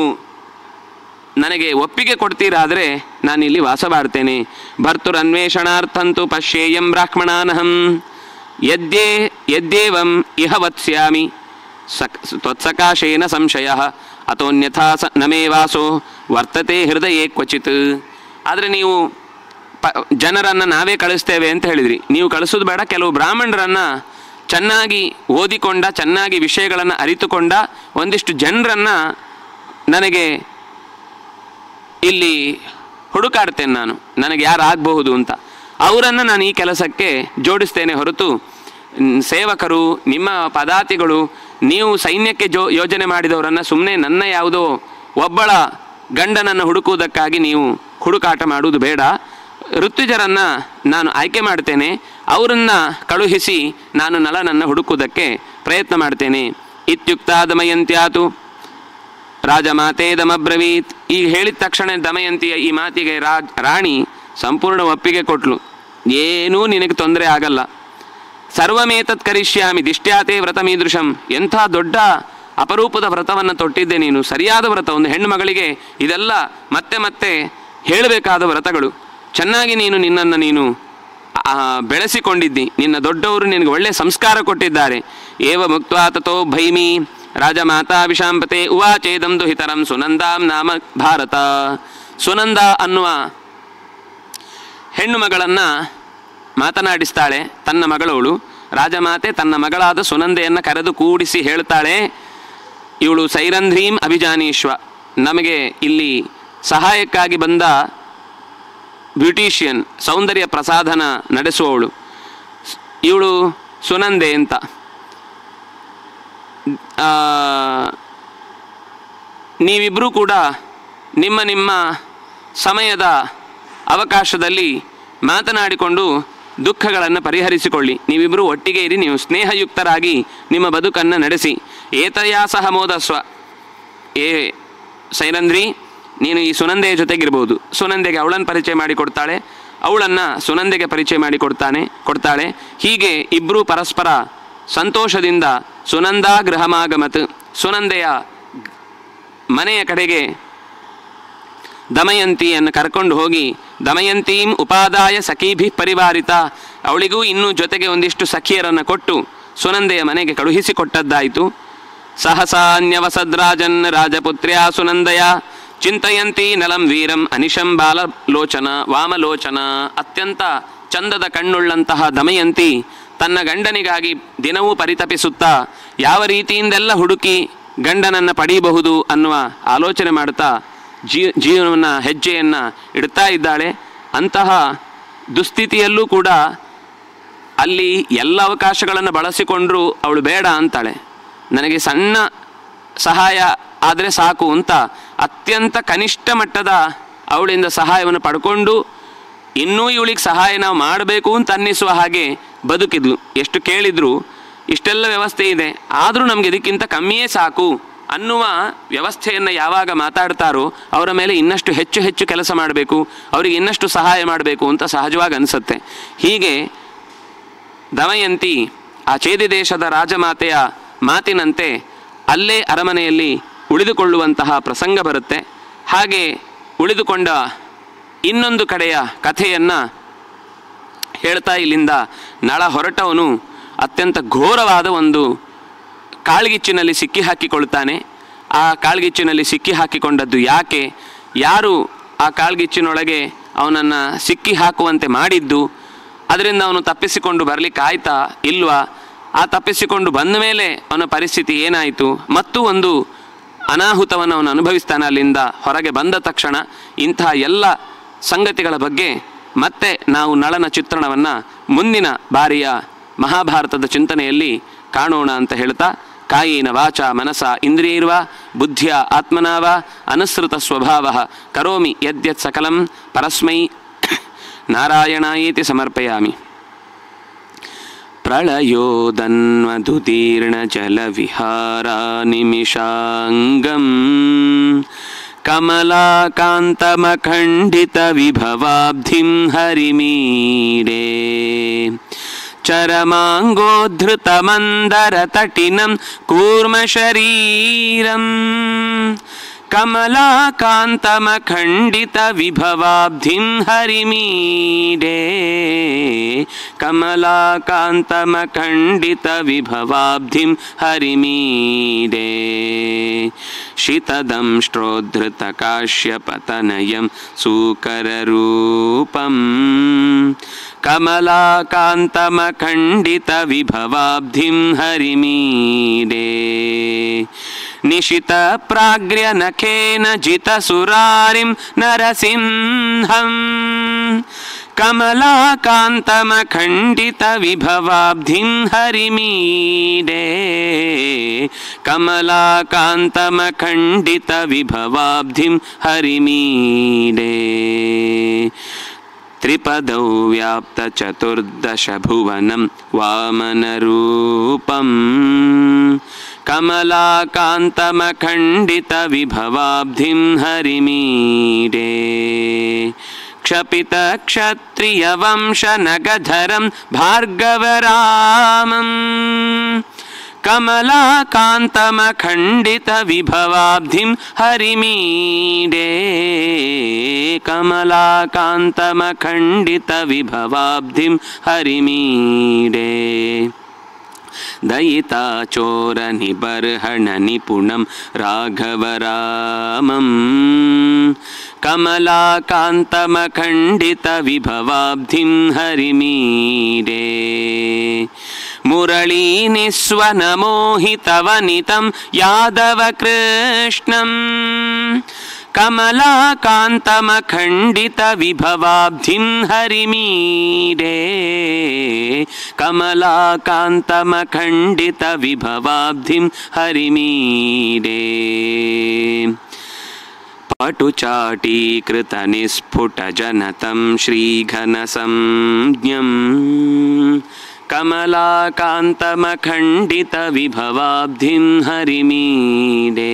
ನನಗೆ ಒಪ್ಪಿಗೆ ಕೊಡ್ತೀರಾದರೆ ನಾನಿಲ್ಲಿ ವಾಸ ಮಾಡ್ತೇನೆ ಭರ್ತುರನ್ವೇಷಣಾರ್ಥಂತು ಪಶ್ಯೇಯಂ ಬ್ರಾಹ್ಮಣಾನಹಂ ಯದ್ಯೇ ಯದ್ಯೇವಂ ಇಹ ವತ್ಸ್ಯಾಮಿ ಸಕ್ ತ್ವತ್ಸಕಾಶೇನ ಸಂಶಯ ಅಥೋನ್ಯಥಾ ಸ ನಮೇ ವಾಸೋ ವರ್ತತೆ ಹೃದಯೇ ಕ್ವಚಿತ್ ಆದರೆ ನೀವು ಪ ಜನರನ್ನು ನಾವೇ ಕಳಿಸ್ತೇವೆ ಅಂತ ಹೇಳಿದ್ರಿ ನೀವು ಕಳಿಸೋದು ಬೇಡ ಕೆಲವು ಬ್ರಾಹ್ಮಣರನ್ನು ಚೆನ್ನಾಗಿ ಓದಿಕೊಂಡ ಚೆನ್ನಾಗಿ ವಿಷಯಗಳನ್ನು ಅರಿತುಕೊಂಡ ಒಂದಿಷ್ಟು ಜನರನ್ನು ನನಗೆ ಇಲ್ಲಿ ಹುಡುಕಾಡ್ತೇನೆ ನಾನು ನನಗೆ ಯಾರು ಆಗಬಹುದು ಅಂತ ಅವರನ್ನು ನಾನು ಈ ಕೆಲಸಕ್ಕೆ ಜೋಡಿಸ್ತೇನೆ ಹೊರತು ಮ್, ಸೇವಕರು ನಿಮ್ಮ ಪದಾತಿಗಳು ನೀವು ಸೈನ್ಯಕ್ಕೆ ಜೋ ಯೋಜನೆ ಮಾಡಿದವರನ್ನು ಸುಮ್ಮನೆ ನನ್ನ ಯಾವುದೋ ಒಬ್ಬಳ ಗಂಡನನ್ನು ಹುಡುಕುವುದಕ್ಕಾಗಿ ನೀವು ಹುಡುಕಾಟ ಮಾಡುವುದು ಬೇಡ ಋತ್ವಿಜರನ್ನು ನಾನು ಆಯ್ಕೆ ಮಾಡ್ತೇನೆ ಅವರನ್ನು ಕಳುಹಿಸಿ ನಾನು ನಳನನ್ನು ಹುಡುಕುವುದಕ್ಕೆ ಪ್ರಯತ್ನ ಮಾಡ್ತೇನೆ ಇತ್ಯುಕ್ತ ದಮಯಂತ್ಯಾತು ರಾಜಮಾತೇದಮಬ್ರವೀತ್ ಈಗ ಹೇಳಿದ ತಕ್ಷಣ ದಮಯಂತಿಯ ಈ ಮಾತಿಗೆ ರಾಜ್ ರಾಣಿ ಸಂಪೂರ್ಣ ಒಪ್ಪಿಗೆ ಕೊಟ್ಲು ಏನೂ ನಿನಗೆ ತೊಂದರೆ ಆಗಲ್ಲ ಸರ್ವಮೇತತ್ ಕರಿಷ್ಯಾಮಿ ದಿಷ್ಟ್ಯಾತೆ ವ್ರತಮೀದೃಶಂ ಎಂಥ ದೊಡ್ಡ ಅಪರೂಪದ ವ್ರತವನ್ನು ತೊಟ್ಟಿದ್ದೆ ನೀನು ಸರಿಯಾದ ವ್ರತ ಒಂದು ಹೆಣ್ಣು ಮಗಳಿಗೆ ಇದೆಲ್ಲ ಮತ್ತೆ ಮತ್ತೆ ಹೇಳಬೇಕಾದ ವ್ರತಗಳು ಚೆನ್ನಾಗಿ ನೀನು ನಿನ್ನನ್ನು ನೀನು ಆ, ಬೆಳೆಸಿಕೊಂಡಿದ್ದಿ ನಿನ್ನ ದೊಡ್ಡವರು ನಿನಗೆ ಒಳ್ಳೆಯ ಸಂಸ್ಕಾರ ಕೊಟ್ಟಿದ್ದಾರೆ ಏವ ಮುಕ್ತ ತಥೋ ಭೈಮಿ ರಾಜ ಮಾತಾ ವಿಷಾಂಪತೆ ಉವಾಚೇದಂ ದುಹಿತರಂ ಸುನಂದಾಂ ನಾಮ ಭಾರತ ಸುನಂದ ಅನ್ನುವ ಹೆಣ್ಣು ಮಗಳನ್ನು ಮಾತನಾಡಿಸ್ತಾಳೆ ತನ್ನ ಮಗಳವಳು ರಾಜಮಾತೆ ತನ್ನ ಮಗಳಾದ ಸುನಂದೆಯನ್ನು ಕರೆದು ಕೂಡಿಸಿ ಹೇಳ್ತಾಳೆ ಇವಳು ಸೈರಂಧ್ರೀಂ ಅಭಿಜಾನೀಶ್ವ ನಮಗೆ ಇಲ್ಲಿ ಸಹಾಯಕ್ಕಾಗಿ ಬಂದ ಬ್ಯೂಟಿಷಿಯನ್ ಸೌಂದರ್ಯ ಪ್ರಸಾದನ ನಡೆಸುವವಳು ಇವಳು ಸುನಂದೆ ಅಂತ ಆ, ನೀವಿಬ್ಬರೂ ಕೂಡ ನಿಮ್ಮ ನಿಮ್ಮ ಸಮಯದ ಅವಕಾಶದಲ್ಲಿ ಮಾತನಾಡಿಕೊಂಡು ದುಃಖಗಳನ್ನು ಪರಿಹರಿಸಿಕೊಳ್ಳಿ ನೀವಿಬ್ಬರು ಒಟ್ಟಿಗೆ ಇರಿ ನೀವು ಸ್ನೇಹಯುಕ್ತರಾಗಿ ನಿಮ್ಮ ಬದುಕನ್ನು ನಡೆಸಿ ಏತಯಾ ಸಹ ಮೋದಸ್ವ ಏ ಸೈರಂಧ್ರಿ ನೀನು ಈ ಸುನಂದೆಯ ಜೊತೆಗಿರ್ಬೋದು ಸುನಂದೆಗೆ ಅವಳನ್ನು ಪರಿಚಯ ಮಾಡಿಕೊಡ್ತಾಳೆ ಅವಳನ್ನು ಸುನಂದೆಗೆ ಪರಿಚಯ ಮಾಡಿಕೊಡ್ತಾನೆ ಕೊಡ್ತಾಳೆ ಹೀಗೆ ಇಬ್ಬರೂ ಪರಸ್ಪರ ಸಂತೋಷದಿಂದ ಸುನಂದಾ ಗೃಹಮಾಗಮತ್ ಸುನಂದೆಯ ಮನೆಯ ಕಡೆಗೆ ದಮಯಂತಿಯನ್ನು ಕರ್ಕೊಂಡು ಹೋಗಿ ದಮಯಂತೀಂ ಉಪಾದಾಯ ಸಖೀಭಿ ಪರಿವಾರಿತ ಅವಳಿಗೂ ಇನ್ನೂ ಜೊತೆಗೆ ಒಂದಿಷ್ಟು ಸಖಿಯರನ್ನು ಕೊಟ್ಟು ಸುನಂದೆಯ ಮನೆಗೆ ಕಳುಹಿಸಿಕೊಟ್ಟದ್ದಾಯಿತು ಸಹಸಾನ್ಯವಸದ್ರಾಜನ್ ರಾಜಪುತ್ರ್ಯಾ ಸುನಂದಯ ಚಿಂತಯಂತಿ ನಲಂ ವೀರಂ ಅನಿಶಂ ಬಾಲಲೋಚನ ವಾಮಲೋಚನ ಅತ್ಯಂತ ಚಂದದ ಕಣ್ಣುಳ್ಳಂತಹ ದಮಯಂತಿ ತನ್ನ ಗಂಡನಿಗಾಗಿ ದಿನವೂ ಪರಿತಪಿಸುತ್ತಾ ಯಾವ ರೀತಿಯಿಂದೆಲ್ಲ ಹುಡುಕಿ ಗಂಡನನ್ನು ಪಡೆಯಬಹುದು ಅನ್ನುವ ಆಲೋಚನೆ ಮಾಡುತ್ತಾ ಜೀ ಜೀವನವನ್ನು ಹೆಜ್ಜೆಯನ್ನು ಇಡ್ತಾ ಇದ್ದಾಳೆ ಅಂತಹ ದುಸ್ಥಿತಿಯಲ್ಲೂ ಕೂಡ ಅಲ್ಲಿ ಎಲ್ಲ ಅವಕಾಶಗಳನ್ನು ಬಳಸಿಕೊಂಡ್ರೂ ಅವಳು ಬೇಡ ಅಂತಾಳೆ ನನಗೆ ಸಣ್ಣ ಸಹಾಯ ಆದರೆ ಸಾಕು ಅಂತ ಅತ್ಯಂತ ಕನಿಷ್ಠ ಮಟ್ಟದ ಅವಳಿಂದ ಸಹಾಯವನ್ನು ಪಡ್ಕೊಂಡು ಇನ್ನೂ ಇವಳಿಗೆ ಸಹಾಯ ನಾವು ಮಾಡಬೇಕು ಅಂತ ಅನ್ನಿಸುವ ಹಾಗೆ ಬದುಕಿದ್ಲು ಎಷ್ಟು ಕೇಳಿದ್ರು ಇಷ್ಟೆಲ್ಲ ವ್ಯವಸ್ಥೆ ಇದೆ ಆದರೂ ನಮಗೆ ಇದಕ್ಕಿಂತ ಕಮ್ಮಿಯೇ ಸಾಕು ಅನ್ನುವ ವ್ಯವಸ್ಥೆಯನ್ನು ಯಾವಾಗ ಮಾತಾಡ್ತಾರೋ ಅವರ ಮೇಲೆ ಇನ್ನಷ್ಟು ಹೆಚ್ಚು ಹೆಚ್ಚು ಕೆಲಸ ಮಾಡಬೇಕು ಅವರಿಗೆ ಇನ್ನಷ್ಟು ಸಹಾಯ ಮಾಡಬೇಕು ಅಂತ ಸಹಜವಾಗಿ ಅನಿಸುತ್ತೆ ಹೀಗೆ ದಮಯಂತಿ ಆ ಚೇದಿ ದೇಶದ ರಾಜಮಾತೆಯ ಮಾತಿನಂತೆ ಅಲ್ಲೇ ಅರಮನೆಯಲ್ಲಿ ಉಳಿದುಕೊಳ್ಳುವಂತಹ ಪ್ರಸಂಗ ಬರುತ್ತೆ ಹಾಗೆ ಉಳಿದುಕೊಂಡ ಇನ್ನೊಂದು ಕಡೆಯ ಕಥೆಯನ್ನು ಹೇಳ್ತಾ ಇಲ್ಲಿಂದ ನಳ ಹೊರಟವನು ಅತ್ಯಂತ ಘೋರವಾದ ಒಂದು ಕಾಳ್ಗಿಚ್ಚಿನಲ್ಲಿ ಸಿಕ್ಕಿ ಹಾಕಿಕೊಳ್ತಾನೆ ಆ ಕಾಳ್ಗಿಚ್ಚಿನಲ್ಲಿ ಸಿಕ್ಕಿ ಹಾಕಿಕೊಂಡದ್ದು ಯಾಕೆ ಯಾರು ಆ ಕಾಳ್ಗಿಚ್ಚಿನೊಳಗೆ ಅವನನ್ನು ಸಿಕ್ಕಿ ಹಾಕುವಂತೆ ಮಾಡಿದ್ದು ಅದರಿಂದ ಅವನು ತಪ್ಪಿಸಿಕೊಂಡು ಬರಲಿಕ್ಕೆ ಆಯ್ತಾ ಇಲ್ವಾ ಆ ತಪ್ಪಿಸಿಕೊಂಡು ಬಂದ ಮೇಲೆ ಅವನ ಪರಿಸ್ಥಿತಿ ಏನಾಯಿತು ಮತ್ತು ಒಂದು ಅನಾಹುತವನ್ನು ಅವನು ಅನುಭವಿಸ್ತಾನೆ ಅಲ್ಲಿಂದ ಹೊರಗೆ ಬಂದ ತಕ್ಷಣ ಇಂತಹ ಎಲ್ಲ ಸಂಗತಿಗಳ ಬಗ್ಗೆ ಮತ್ತೆ ನಾವು ನಳನ ಚಿತ್ರಣವನ್ನು ಮುಂದಿನ ಬಾರಿಯ ಮಹಾಭಾರತದ ಚಿಂತನೆಯಲ್ಲಿ ಕಾಣೋಣ ಅಂತ ಹೇಳ್ತಾ ಕಾಯೇನ ವಾಚ ಮನಸ ಇಂದ್ರಿಯೈರ್ವ ಬುದ್ಧಿಯ ಆತ್ಮನಾವ ಅನುಸೃತ ಸ್ವಭಾವ ಕರೋಮಿ ಯದ್ಯತ್ ಸಕಲಂ ಪರಸ್ಮೈ ನಾರಾಯಣಾಯೇತಿ ಸಮರ್ಪಯಾಮಿ प्रलयोदन्वदुतीर्णजलविहारानिमिषाङ्गम् कमलाकान्तमखण्डितविभवाब्धिं हरिमीडे चरमाङ्गोद्धृतमन्दरतटिनं कूर्मशरीरम् कमलाकान्तमखण्डितविभवाब्धिं हरिमीडे कमलाकान्तमखण्डितविभवाब्धिं हरिमीडे शितदंष्ट्रोद्धृतकाश्यपतनयं सूकररूपम् कमलाकान्तमखण्डितविभवाब्धिं हरिमीडे निशितप्राग्र्यनखेन जितसुरारिं नरसिंहम् कमलाकान्तमखण्डितविभवाब्धिं हरिमीडे कमलाकान्तमखण्डितविभवाब्धिं हरिमीडे त्रिपदौ व्याप्तचतुर्दशभुवनं वामनरूपम् कमलाकान्तमखण्डितविभवाब्धिं हरिमीडे क्षपितक्षत्रियवंशनगधरं भार्गवरामम् कमलाकान्तमखण्डितविभवाब्धिं हरिमीडे कमलाकान्तमखण्डितविभवाब्धिं हरिमीडे दयिताचोरनिबर्हणनिपुणं राघवरामम् कमलाकान्तमखण्डितविभवाब्धिं हरिमीडे मुरळीनिस्वनमोहितवनितं यादवकृष्णम् कमलाकान्तमखण्डितविभवाब्धिं हरिमीडे कमलाकान्तमखण्डितविभवाब्धिं हरिमीडे पटुचाटीकृतनिस्फुटजनतं श्रीघनसंज्ञम् कमलाकान्तमखण्डितविभवाब्धिं हरिमीडे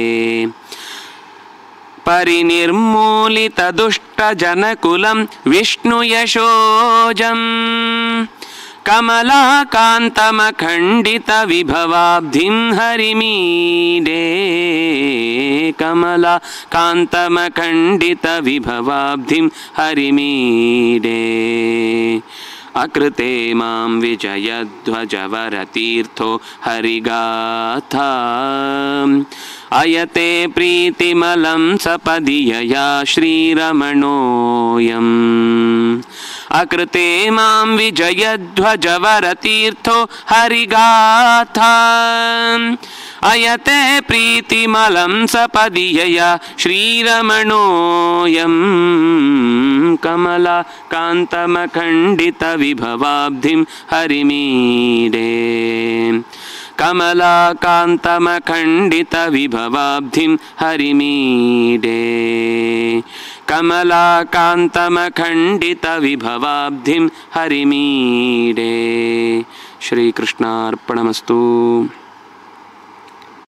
परिनिर्मूलितदुष्टजनकुलं विष्णुयशोजम् कमलाकान्तमखण्डितविभवाब्धिं हरिमीडे कमलाकान्तमखण्डितविभवाब्धिं हरिमीडे अकृते मां विजयध्वजवरतीर्थो हरिगाथा अयते प्रीतिमलं सपदि यया श्रीरमणोऽयम् अकृते मां विजयध्वजवरतीर्थो हरिगाथा अयते प्रीतिमलं सपदि यया श्रीरमणोऽयम् कमलाकान्तमखण्डितविभवाब्धिं हरिमीडे कमलाकान्तमखण्डितविभवाब्धिं हरिमीडे कमलाकान्तमखण्डितविभवाब्धिं हरिमीडे श्रीकृष्णार्पणमस्तु